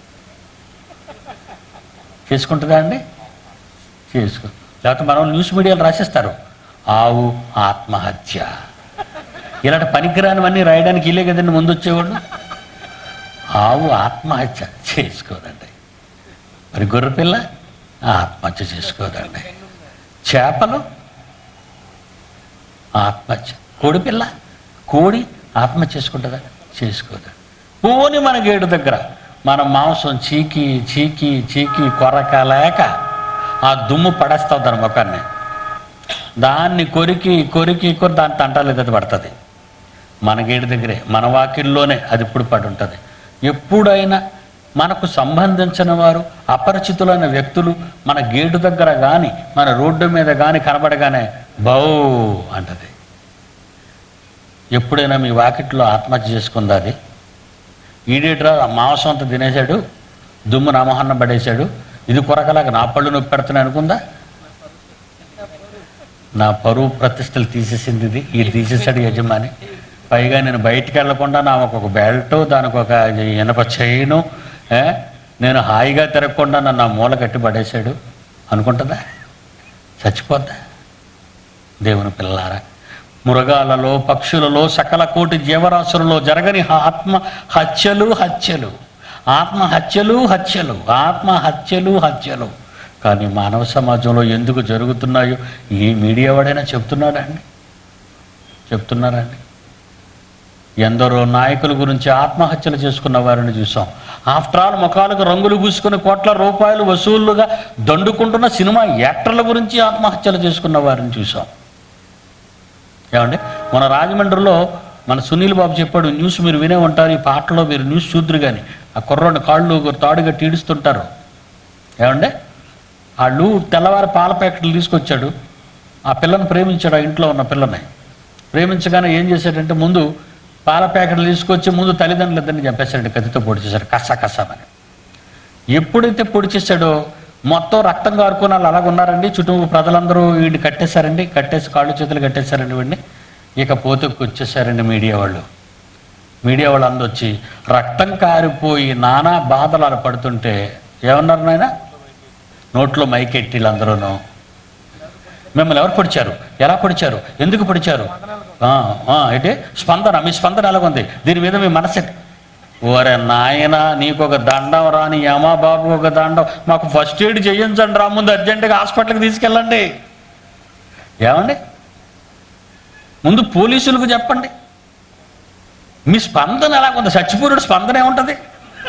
చేసుకుంటుందా అండి చేసుకో లేకపోతే మనం న్యూస్ మీడియాలో రాసేస్తారు ఆవు ఆత్మహత్య ఇలాంటి పనికిరానివన్నీ రాయడానికి ఇల్లే కదండి ముందు వచ్చేవాళ్ళు ఆవు ఆత్మహత్య చేసుకోదండి మరి గొర్రెపిల్ల ఆత్మహత్య చేసుకోదండి చేపలు ఆత్మహత్య కోడి పిల్ల కోడి ఆత్మహత్య చేసుకుంటుందా చేసుకోదు పోని మన గేటు దగ్గర మన మాంసం చీకి చీకి చీకి కొరకలేక ఆ దుమ్ము పడేస్తావు దాని ముఖాన్ని దాన్ని కొరికి కొరికి కొరి దాని తంటాలు పడుతుంది మన గేటు దగ్గరే మన వాకిల్లోనే అది ఇప్పుడు పడి ఉంటుంది ఎప్పుడైనా మనకు సంబంధించిన వారు అపరిచితులైన వ్యక్తులు మన గేటు దగ్గర కానీ మన రోడ్డు మీద కానీ కనబడగానే బౌ అంటది ఎప్పుడైనా మీ వాకిట్లో ఆత్మహత్య చేసుకుందా అది ఈడేట్రా ఆ మాంసం అంతా తినేశాడు దుమ్ము నా మొహన్న పడేశాడు ఇది కొరకలాగా నా పళ్ళు నొప్పి పెడుతున్నాయి అనుకుందా నా పరువు ప్రతిష్టలు తీసేసింది ఇది ఇది తీసేశాడు యజమాని పైగా నేను బయటికి వెళ్లకుండా నాకు ఒక బెల్ట్ దానికి ఒక ఇనప చైను ఏ? నేను హాయిగా తిరగకుండా నన్ను ఆ మూల కట్టి పడేశాడు అనుకుంటుందా చచ్చిపోద్దా దేవుని పిల్లారా మృగాలలో పక్షులలో సకల కోటి జీవరాశులలో జరగని ఆత్మ హత్యలు హత్యలు ఆత్మ హత్యలు హత్యలు ఆత్మ హత్యలు హత్యలు కానీ మానవ సమాజంలో ఎందుకు జరుగుతున్నాయో ఈ మీడియా వాడైనా చెప్తున్నాడా అండి చెప్తున్నారా అండి ఎందరో నాయకుల గురించి ఆత్మహత్యలు చేసుకున్న వారిని చూసాం ఆఫ్టర్ ఆల్ ముఖాలకు రంగులు పూసుకుని కోట్ల రూపాయలు వసూళ్లుగా దండుకుంటున్న సినిమా యాక్టర్ల గురించి ఆత్మహత్యలు చేసుకున్న వారిని చూసాం ఏమండి మన రాజమండ్రిలో మన సునీల్ బాబు చెప్పాడు న్యూస్ మీరు వినే ఉంటారు ఈ పాటలో మీరు న్యూస్ చూద్దరు కానీ ఆ కుర్రోని కాళ్ళు తాడుగా టీడుస్తుంటారు ఏమండి వాళ్ళు తెల్లవారి పాల ప్యాకెట్లు తీసుకొచ్చాడు ఆ పిల్లని ప్రేమించాడు ఆ ఇంట్లో ఉన్న పిల్లని ప్రేమించగానే ఏం చేశాడంటే ముందు పాల ప్యాకెట్లు తీసుకొచ్చి ముందు తల్లిదండ్రులు ఇద్దరిని చంపేశాడు కత్తితో పొడి చేశాడు కస్స కస్సమని ఎప్పుడైతే పొడి చేశాడో మొత్తం రక్తం కారుకుని వాళ్ళు అలాగ ఉన్నారండి చుట్టూ ప్రజలందరూ వీడిని కట్టేశారండి కట్టేసి కాళ్ళు చేతులు కట్టేశారండి వీడిని ఇక పోతుకు వచ్చేసారండి మీడియా వాళ్ళు మీడియా వాళ్ళు అందరూ వచ్చి రక్తం కారిపోయి నానా బాధలు అలా పడుతుంటే ఏమన్నారు నాయన నోట్లో మైకెట్టి వీళ్ళందరూను మిమ్మల్ని ఎవరు పొడిచారు ఎలా పొడిచారు ఎందుకు పొడిచారు ఆ, ఆ, ఏంటి స్పందన మీ స్పందన ఎలాగుంది దీని మీద మీ మనసు ఎట్- ఓరే నాయన నీకు ఒక దండం రాని యమా బాబు ఒక దండం మాకు ఫస్ట్ ఎయిడ్ చేయించండి రా ముందు అర్జెంటుగా హాస్పిటల్కి తీసుకెళ్ళండి ఏమండి ముందు పోలీసులకు చెప్పండి మీ స్పందన ఎలాగుంది చచ్చిపోయాడు స్పందన ఏముంటుంది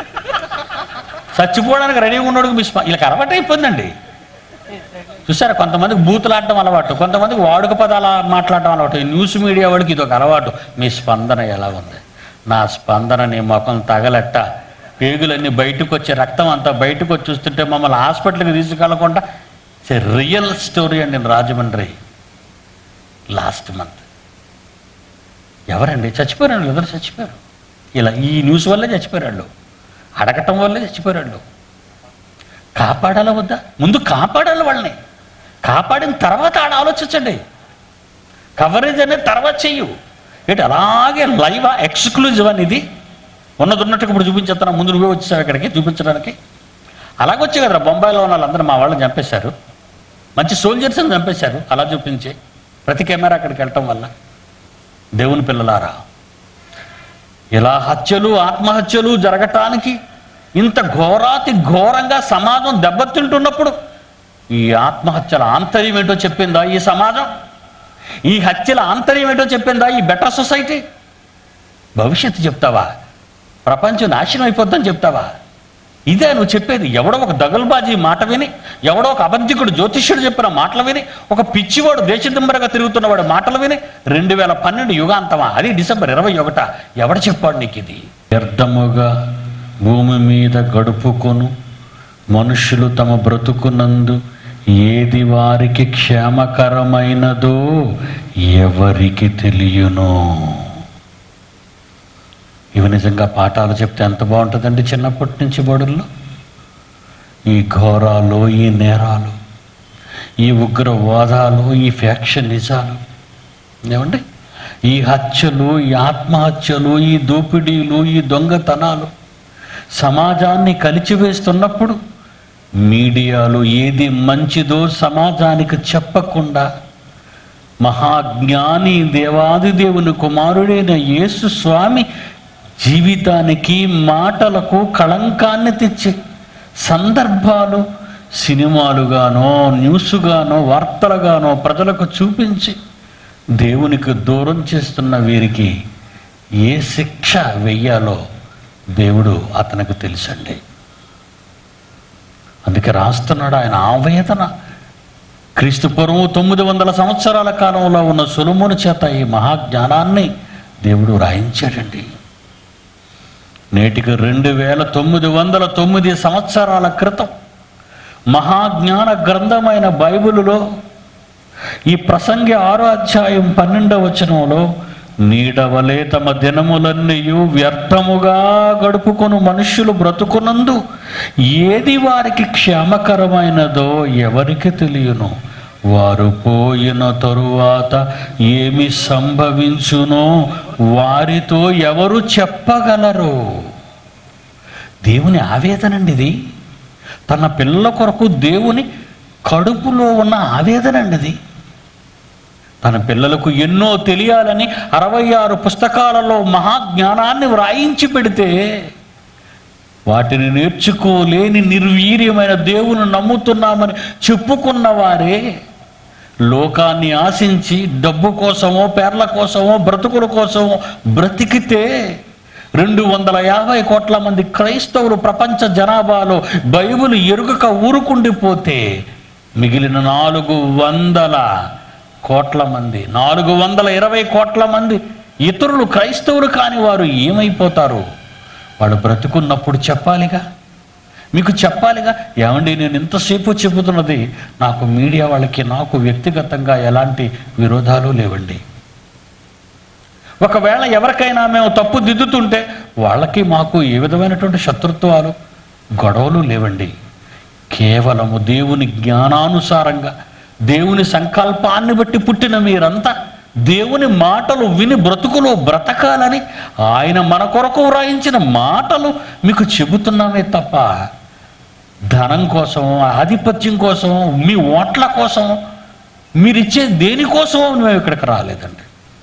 చచ్చిపోవడానికి రెడీగా ఉన్నాడు మీ స్ప వీళ్ళకి అలవాటు అయిపోయిందండి చూసారా కొంతమందికి బూతులాడటం అలవాటు కొంతమందికి వాడుక పదాలు మాట్లాడటం అలవాటు ఈ న్యూస్ మీడియా వాడికి ఇది ఒక అలవాటు మీ స్పందన ఎలా ఉంది నా స్పందన నీ ముఖం తగలట్ట పేగులన్నీ బయటకు వచ్చే రక్తం అంతా బయటకు వచ్చి చూస్తుంటే మమ్మల్ని హాస్పిటల్కి తీసుకెళ్లకుండా రియల్ స్టోరీ అండి రాజమండ్రి లాస్ట్ మంత్ ఎవరండి చచ్చిపోయారు ఇద్దరు చచ్చిపోయారు ఇలా ఈ న్యూస్ వల్లే చచ్చిపోయారు వాళ్ళు అడగటం వల్లే చచ్చిపోయారు వాళ్ళు కాపాడాలా వద్దా ముందు కాపాడాలి వాళ్ళని కాపాడిన తర్వాత ఆడ ఆలోచించండి కవరేజ్ అనేది తర్వాత చెయ్యు ఏంటి అలాగే లైవ్ ఎక్స్క్లూజివ్ అని ఇది ఉన్నది ఉన్నట్టుగా ఇప్పుడు చూపించేస్తాను ముందు నువ్వే వచ్చేసావు ఇక్కడికి చూపించడానికి అలాగొచ్చే కదరా బొంబాయిలో ఉన్న వాళ్ళందరూ మా వాళ్ళని చంపేశారు మంచి సోల్జర్స్ని చంపేశారు అలా చూపించి ప్రతి కెమెరా అక్కడికి వెళ్ళటం వల్ల దేవుని పిల్లలారా ఇలా హత్యలు ఆత్మహత్యలు జరగటానికి ఇంత ఘోరాతి ఘోరంగా సమాజం దెబ్బతింటున్నప్పుడు ఈ ఆత్మహత్యల ఆంతర్యం ఏంటో చెప్పిందా ఈ సమాజం ఈ హత్యల ఆంతర్యం ఏంటో చెప్పిందా ఈ బెటర్ సొసైటీ భవిష్యత్తు చెప్తావా ప్రపంచం నాశనం అయిపోద్దని చెప్తావా ఇదే నువ్వు చెప్పేది ఎవడో ఒక దగల్బాజీ మాట విని ఎవడో ఒక అబద్ధికుడు జ్యోతిష్యుడు చెప్పిన మాటలు విని ఒక పిచ్చివాడు దేశదింబరగా తిరుగుతున్నవాడు మాటలు విని రెండు వేల పన్నెండు యుగాంతమా అది డిసెంబర్ ఇరవై ఒకట ఎవడ చెప్పాడు నీకు ఇది వ్యర్థముగా భూమి మీద గడుపుకొను మనుషులు తమ బ్రతుకునందు ఏది వారికి క్షేమకరమైనదో ఎవరికి తెలియను ఇవి నిజంగా పాఠాలు చెప్తే ఎంత బాగుంటుందండి చిన్నప్పటి నుంచి బడుల్లో ఈ ఘోరాలు ఈ నేరాలు ఈ ఉగ్రవాదాలు ఈ ఫ్యాక్షనిజాలు ఏమండి ఈ హత్యలు ఈ ఆత్మహత్యలు ఈ దోపిడీలు ఈ దొంగతనాలు సమాజాన్ని కలిచివేస్తున్నప్పుడు మీడియాలు ఏది మంచిదో సమాజానికి చెప్పకుండా మహాజ్ఞాని దేవాది దేవుని కుమారుడైన యేసు స్వామి జీవితానికి మాటలకు కళంకాన్ని తెచ్చే సందర్భాలు సినిమాలుగానో న్యూస్గానో వార్తలుగానో ప్రజలకు చూపించి దేవునికి దూరం చేస్తున్న వీరికి ఏ శిక్ష వెయ్యాలో దేవుడు అతనికి తెలుసండి అందుకే రాస్తున్నాడు ఆయన ఆవేదన క్రీస్తు పూర్వం తొమ్మిది వందల సంవత్సరాల కాలంలో ఉన్న సులుముని చేత ఈ మహాజ్ఞానాన్ని దేవుడు రాయించాడండి నేటికి రెండు వేల తొమ్మిది వందల తొమ్మిది సంవత్సరాల క్రితం మహాజ్ఞాన గ్రంథమైన బైబిలులో ఈ ప్రసంగి ఆరో అధ్యాయం పన్నెండవ వచనంలో నీడవలే తమ దినములన్నీయు వ్యర్థముగా గడుపుకొను మనుష్యులు బ్రతుకునందు ఏది వారికి క్షేమకరమైనదో ఎవరికి తెలియను వారు పోయిన తరువాత ఏమి సంభవించునో వారితో ఎవరు చెప్పగలరు దేవుని ఆవేదనండి ఇది తన పిల్లల కొరకు దేవుని కడుపులో ఉన్న ఆవేదనండి ఇది తన పిల్లలకు ఎన్నో తెలియాలని అరవై ఆరు పుస్తకాలలో మహాజ్ఞానాన్ని వ్రాయించి పెడితే వాటిని నేర్చుకోలేని నిర్వీర్యమైన దేవుని నమ్ముతున్నామని చెప్పుకున్న వారే లోకాన్ని ఆశించి డబ్బు కోసమో పేర్ల కోసమో బ్రతుకుల కోసమో బ్రతికితే రెండు వందల యాభై కోట్ల మంది క్రైస్తవులు ప్రపంచ జనాభాలో బైబిల్ ఎరుగక ఊరుకుండిపోతే మిగిలిన నాలుగు వందల కోట్ల మంది నాలుగు వందల ఇరవై కోట్ల మంది ఇతరులు క్రైస్తవులు కాని వారు ఏమైపోతారు వాడు బ్రతుకున్నప్పుడు చెప్పాలిగా మీకు చెప్పాలిగా ఏమండి నేను ఇంతసేపు చెబుతున్నది నాకు మీడియా వాళ్ళకి నాకు వ్యక్తిగతంగా ఎలాంటి విరోధాలు లేవండి ఒకవేళ ఎవరికైనా మేము తప్పు దిద్దుతుంటే వాళ్ళకి మాకు ఏ విధమైనటువంటి శత్రుత్వాలు గొడవలు లేవండి కేవలము దేవుని జ్ఞానానుసారంగా దేవుని సంకల్పాన్ని బట్టి పుట్టిన మీరంతా దేవుని మాటలు విని బ్రతుకులో బ్రతకాలని ఆయన మన కొరకు వ్రాయించిన మాటలు మీకు చెబుతున్నామే తప్ప ధనం కోసం ఆధిపత్యం కోసం మీ ఓట్ల కోసం మీరిచ్చే దేనికోసం మేము ఇక్కడికి రాలేదండి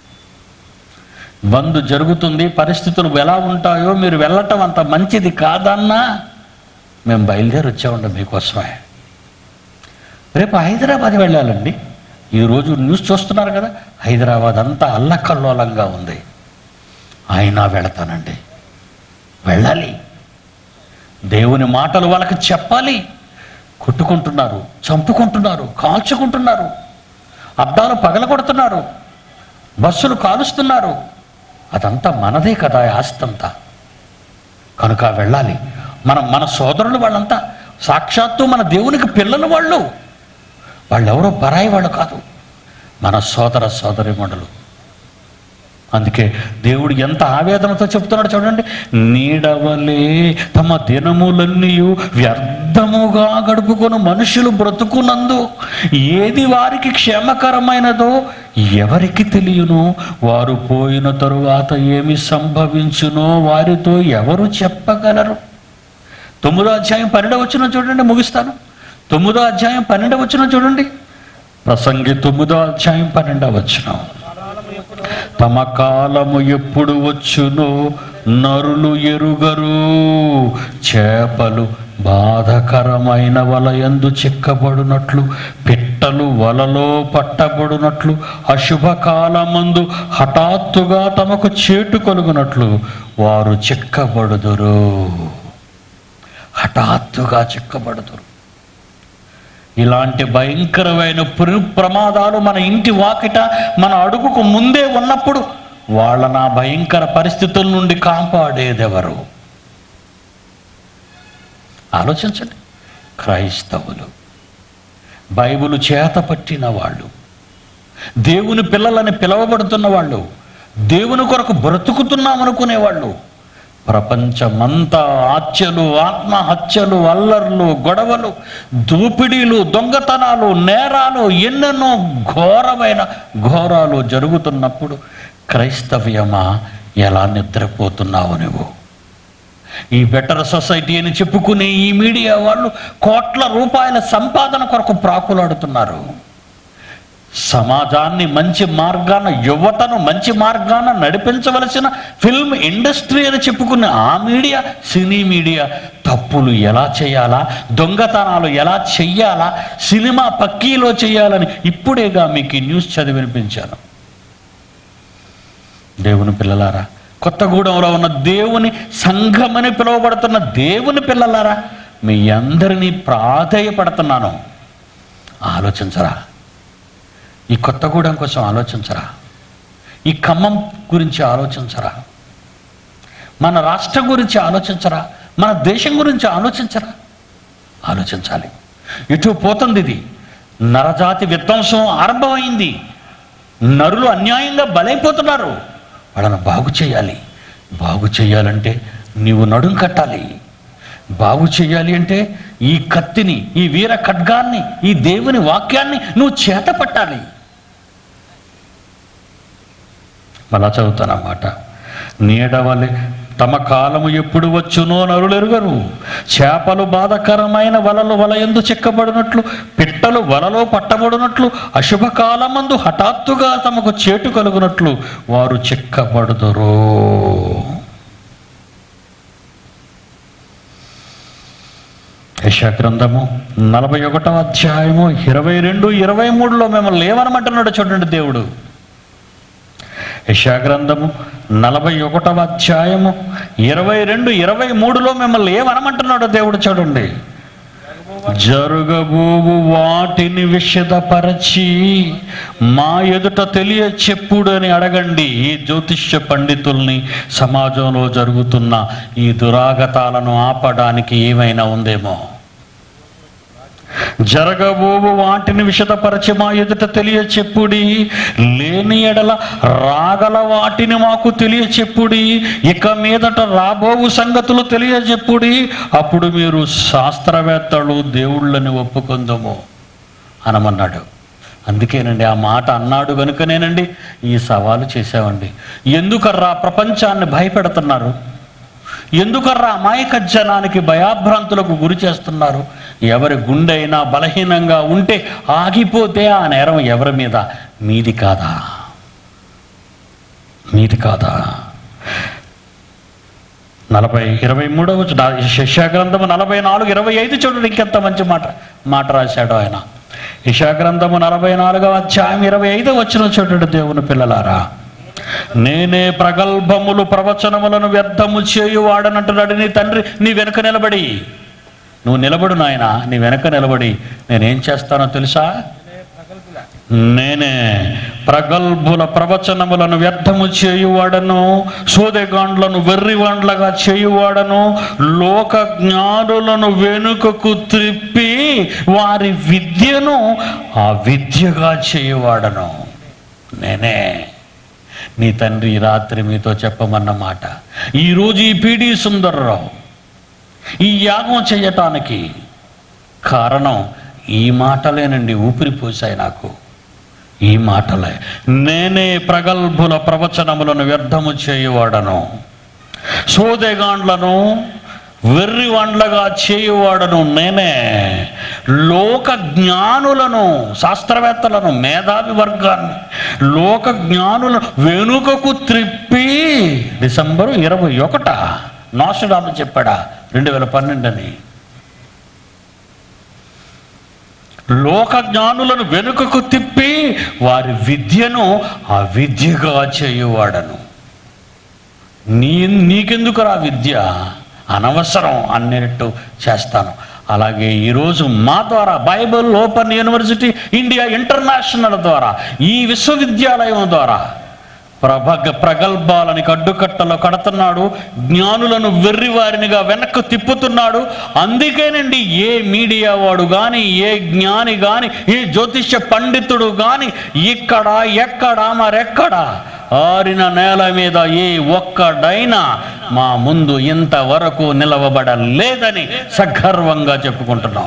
బంద్ జరుగుతుంది పరిస్థితులు ఎలా ఉంటాయో మీరు వెళ్ళటం అంత మంచిది కాదన్నా మేము బయలుదేరి వచ్చామండి మీకోసమే రేపు హైదరాబాద్ వెళ్ళాలండి ఈరోజు న్యూస్ చూస్తున్నారు కదా హైదరాబాద్ అంతా అల్లకల్లోలంగా ఉంది అయినా వెళతానండి వెళ్ళాలి దేవుని మాటలు వాళ్ళకి చెప్పాలి కొట్టుకుంటున్నారు చంపుకుంటున్నారు కాల్చుకుంటున్నారు అద్దాలు పగలగొడుతున్నారు బస్సులు కాలుస్తున్నారు అదంతా మనదే కదా ఈ ఆస్తంతా కనుక వెళ్ళాలి మనం మన సోదరులు వాళ్ళంతా సాక్షాత్తు మన దేవునికి పిల్లలు వాళ్ళు వాళ్ళెవరో పరాయి వాళ్ళు కాదు మన సోదర సోదరిమణులు అందుకే దేవుడు ఎంత ఆవేదనతో చెప్తున్నాడు చూడండి నీడవలే తమ దినములన్నీ వ్యర్థముగా గడుపుకొని మనుషులు బ్రతుకునందు ఏది వారికి క్షేమకరమైనదో ఎవరికి తెలియను వారు పోయిన తరువాత ఏమి సంభవించునో వారితో ఎవరు చెప్పగలరు తొమ్మిదో అధ్యాయం పన్నెండవ వచ్చిన చూడండి ముగిస్తాను తొమ్మిదో అధ్యాయం పన్నెండవ వచ్చిన చూడండి ప్రసంగి తొమ్మిదో అధ్యాయం పన్నెండవ వచ్చిన తమ కాలము ఎప్పుడు వచ్చునో నరులు ఎరుగరు చేపలు బాధకరమైన వలయందు చిక్కబడునట్లు పిట్టలు వలలో పట్టబడునట్లు అశుభకాలమందు హఠాత్తుగా తమకు చేటు కలుగునట్లు వారు చిక్కబడుదురు హఠాత్తుగా చిక్కబడుతురు ఇలాంటి భయంకరమైన పురు ప్రమాదాలు మన ఇంటి వాకిట మన అడుగుకు ముందే ఉన్నప్పుడు వాళ్ళ నా భయంకర పరిస్థితుల నుండి కాపాడేదెవరు ఆలోచించండి క్రైస్తవులు బైబిలు చేత పట్టిన వాళ్ళు దేవుని పిల్లలని పిలువబడుతున్న వాళ్ళు దేవుని కొరకు బ్రతుకుతున్నామనుకునేవాళ్ళు ప్రపంచమంతా హత్యలు ఆత్మహత్యలు అల్లర్లు గొడవలు దోపిడీలు దొంగతనాలు నేరాలు ఎన్నెన్నో ఘోరమైన ఘోరాలు జరుగుతున్నప్పుడు క్రైస్తవ్యమా ఎలా నిద్రపోతున్నావు నువ్వు ఈ బెటర్ సొసైటీ అని చెప్పుకునే ఈ మీడియా వాళ్ళు కోట్ల రూపాయల సంపాదన కొరకు ప్రాకులాడుతున్నారు సమాజాన్ని మంచి మార్గాన యువతను మంచి మార్గాన నడిపించవలసిన ఫిల్మ్ ఇండస్ట్రీ అని చెప్పుకున్న ఆ మీడియా సినీ మీడియా తప్పులు ఎలా చేయాలా దొంగతనాలు ఎలా చెయ్యాలా సినిమా పక్కీలో చేయాలని ఇప్పుడేగా మీకు ఈ న్యూస్ చదివి వినిపించాను దేవుని పిల్లలారా కొత్తగూడెంలో ఉన్న దేవుని సంఘమని పిలువబడుతున్న దేవుని పిల్లలారా మీ అందరినీ ప్రాధేయపడుతున్నాను ఆలోచించరా ఈ కొత్తగూడెం కోసం ఆలోచించరా ఈ ఖమ్మం గురించి ఆలోచించరా మన రాష్ట్రం గురించి ఆలోచించరా మన దేశం గురించి ఆలోచించరా ఆలోచించాలి ఇటు పోతుంది ఇది నరజాతి విధ్వంసం ఆరంభమైంది నరులు అన్యాయంగా బలైపోతున్నారు వాళ్ళను బాగు చేయాలి బాగు చేయాలంటే నీవు నడుం కట్టాలి బాగు చేయాలి అంటే ఈ కత్తిని ఈ వీర ఖడ్గాన్ని ఈ దేవుని వాక్యాన్ని నువ్వు చేత పట్టాలి మళ్ళా చదువుతానమాట నీడవలే తమ కాలము ఎప్పుడు వచ్చునో నరులెరుగరు చేపలు బాధకరమైన వలలు వలయందు చిక్కబడినట్లు పిట్టలు వలలో పట్టబడినట్లు అశుభకాలమందు హఠాత్తుగా తమకు చేటు కలుగునట్లు వారు చిక్కబడుదురు యశాగ్రంథము నలభై ఒకటవ అధ్యాయము ఇరవై రెండు ఇరవై మూడులో మేము లేవనమంటున్నాడు చూడండి దేవుడు యశాగ్రంథము నలభై ఒకటవ అధ్యాయము ఇరవై రెండు ఇరవై మూడులో మిమ్మల్ని ఏమనమంటున్నాడో దేవుడు చూడండి జరుగబోవు వాటిని విషదపరచి మా ఎదుట తెలియ చెప్పుడు అని అడగండి ఈ జ్యోతిష్య పండితుల్ని సమాజంలో జరుగుతున్న ఈ దురాగతాలను ఆపడానికి ఏమైనా ఉందేమో జరగబోవు వాటిని విషదపరచి మా ఎదుట తెలియ చెప్పుడి లేని ఎడల రాగల వాటిని మాకు తెలియ చెప్పుడి ఇక మీదట రాబోవు సంగతులు తెలియజెప్పుడి అప్పుడు మీరు శాస్త్రవేత్తలు దేవుళ్ళని ఒప్పుకుందము అనమన్నాడు అందుకేనండి ఆ మాట అన్నాడు కనుకనేనండి ఈ సవాలు చేసామండి ఎందుకర్రా ప్రపంచాన్ని భయపెడుతున్నారు ఎందుకర్రా అమాయక జనానికి భయాభ్రాంతులకు గురి చేస్తున్నారు ఎవరి గుండె అయినా బలహీనంగా ఉంటే ఆగిపోతే ఆ నేరం ఎవరి మీద మీది కాదా మీది కాదా నలభై ఇరవై మూడవ శిష్యాగ్రంథము నలభై నాలుగు ఇరవై ఐదు చూడండి ఇంకెంత మంచి మాట మాట రాశాడు ఆయన ఇషాగ్రంథము నలభై నాలుగవ అధ్యాయం ఇరవై ఐదవ వచ్చిన చూడండి దేవుని పిల్లలారా నేనే ప్రగల్భములు ప్రవచనములను వ్యర్థము చేయువాడనంటున్నాడు నీ తండ్రి నీ వెనుక నిలబడి నువ్వు నిలబడు నాయన నీ వెనుక నిలబడి నేనేం చేస్తానో తెలుసా నేనే ప్రగల్భుల ప్రవచనములను వ్యర్థము చేయువాడను సోదెగాండ్లను వెర్రివాండ్లగా చేయువాడను లోక జ్ఞానులను వెనుకకు త్రిప్పి వారి విద్యను ఆ విద్యగా చేయువాడను నేనే నీ తండ్రి ఈ రాత్రి మీతో చెప్పమన్న మాట ఈరోజు ఈ పీడి సుందర్రావు ఈ యాగం చేయటానికి కారణం ఈ మాటలేనండి ఊపిరిపోసాయి నాకు ఈ మాటలే నేనే ప్రగల్భుల ప్రవచనములను వ్యర్థము చేయువాడను సోదెగాండ్లను వెర్రివాండ్లగా చేయువాడను నేనే లోక జ్ఞానులను శాస్త్రవేత్తలను మేధావి వర్గాన్ని లోక జ్ఞానులను వెనుకకు త్రిప్పి డిసెంబరు ఇరవై ఒకట నాసుడాము చెప్పాడా రెండు వేల పన్నెండు అని లోక జ్ఞానులను వెనుకకు తిప్పి వారి విద్యను ఆ విద్యగా చేయువాడను నీ నీకెందుకు రా విద్య అనవసరం అన్నట్టు చేస్తాను అలాగే ఈరోజు మా ద్వారా Bible open university India international ద్వారా ఈ విశ్వవిద్యాలయం ద్వారా ప్రభగ ప్రగల్భాలని కడ్డుకట్టలో కడుతున్నాడు జ్ఞానులను వెర్రివారినిగా వెనక్కు తిప్పుతున్నాడు అందుకేనండి ఏ మీడియా వాడు కానీ ఏ జ్ఞాని కానీ ఏ జ్యోతిష్య పండితుడు కానీ ఇక్కడ ఎక్కడ మరెక్కడ ఆరిన నేల మీద ఏ ఒక్కడైనా మా ముందు ఇంతవరకు నిలవబడలేదని సగర్వంగా చెప్పుకుంటున్నాం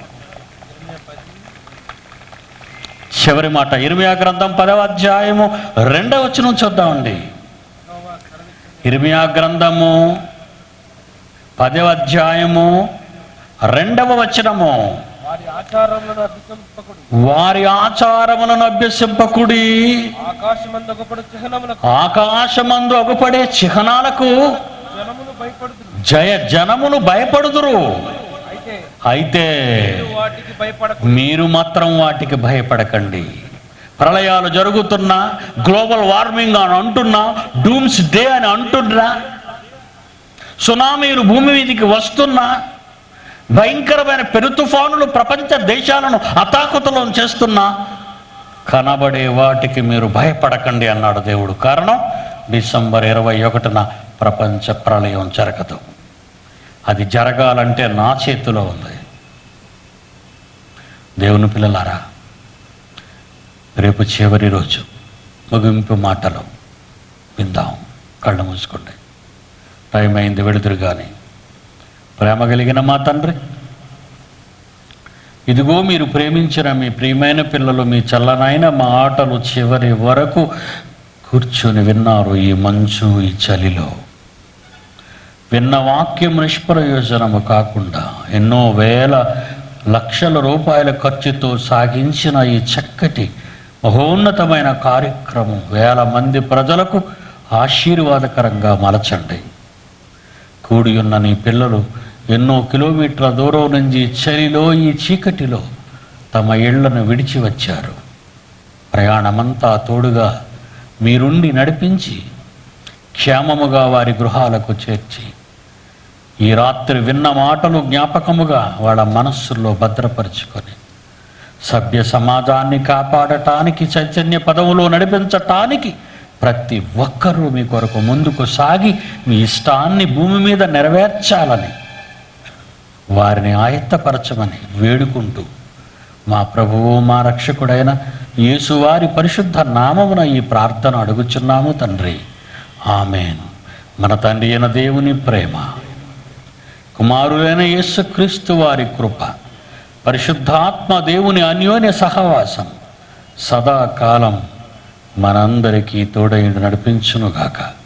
చివరి మాట ఇర్మియా గ్రంథం పదవ అధ్యాయము రెండవ వచనం చూద్దామండి ఇర్మియా గ్రంథము పదవ అధ్యాయము రెండవ వచనము వారి ఆచారములను అభ్యసింపకుడు వారి ఆచారములను అభ్యసింపకుడి ఆకాశమందు ఒకపడు చిహ్నములకు ఆకాశమందు అగుపడే చిహ్నాలకు జనములు భయపడుదురు జయ జనమును భయపడుదురు అయితే అయితే మీరు వాటికి భయపడకు మీరు మాత్రం వాటికి భయపడకండి ప్రళయాలు జరుగుతున్నా గ్లోబల్ వార్మింగ్ అని అంటున్నా డూమ్స్ డే అని అంటున్నా సునామీలు భూమి మీదకి వస్తున్నా భయంకరమైన పెను తుఫానులు ప్రపంచ దేశాలను అతాకుతలం చేస్తున్నా కనబడే వాటికి మీరు భయపడకండి అన్నాడు దేవుడు కారణం డిసెంబర్ ఇరవై ఒకటిన ప్రపంచ ప్రళయం జరగదు అది జరగాలంటే నా చేతిలో ఉంది దేవుని పిల్లలారా రేపు చివరి రోజు ముగింపు మాటలు విందాం కళ్ళు మూసుకోండి టైం అయింది వెడుతురు కానీ ప్రేమ కలిగిన మా తండ్రి ఇదిగో మీరు ప్రేమించిన మీ ప్రియమైన పిల్లలు మీ చల్లనైన మా ఆటలు చివరి వరకు కూర్చొని విన్నారు ఈ మంచు ఈ చలిలో విన్న వాక్యం నిష్ప్రయోజనము కాకుండా ఎన్నో వేల లక్షల రూపాయల ఖర్చుతో సాగించిన ఈ చక్కటి మహోన్నతమైన కార్యక్రమం వేల మంది ప్రజలకు ఆశీర్వాదకరంగా మలచండి కూడి ఉన్న నీ పిల్లలు ఎన్నో కిలోమీటర్ల దూరం నుంచి చలిలో ఈ చీకటిలో తమ ఇళ్లను విడిచి వచ్చారు ప్రయాణమంతా తోడుగా మీరుండి నడిపించి క్షేమముగా వారి గృహాలకు చేర్చి ఈ రాత్రి విన్న మాటలు జ్ఞాపకముగా వాళ్ళ మనస్సుల్లో భద్రపరుచుకొని సభ్య సమాజాన్ని కాపాడటానికి చైతన్య పదవులో నడిపించటానికి ప్రతి ఒక్కరూ మీ కొరకు ముందుకు సాగి మీ ఇష్టాన్ని భూమి మీద నెరవేర్చాలని వారిని ఆయత్తపరచమని వేడుకుంటూ మా ప్రభువు మా రక్షకుడైన యేసువారి పరిశుద్ధ నామమున ఈ ప్రార్థన అడుగుచున్నాము తండ్రి ఆమెన్ మన తండ్రి అయిన దేవుని ప్రేమ కుమారులైన యేసుక్రీస్తు వారి కృప పరిశుద్ధాత్మ దేవుని అన్యోన్య సహవాసం సదాకాలం మనందరికీ తోడై నడిపించునుగాక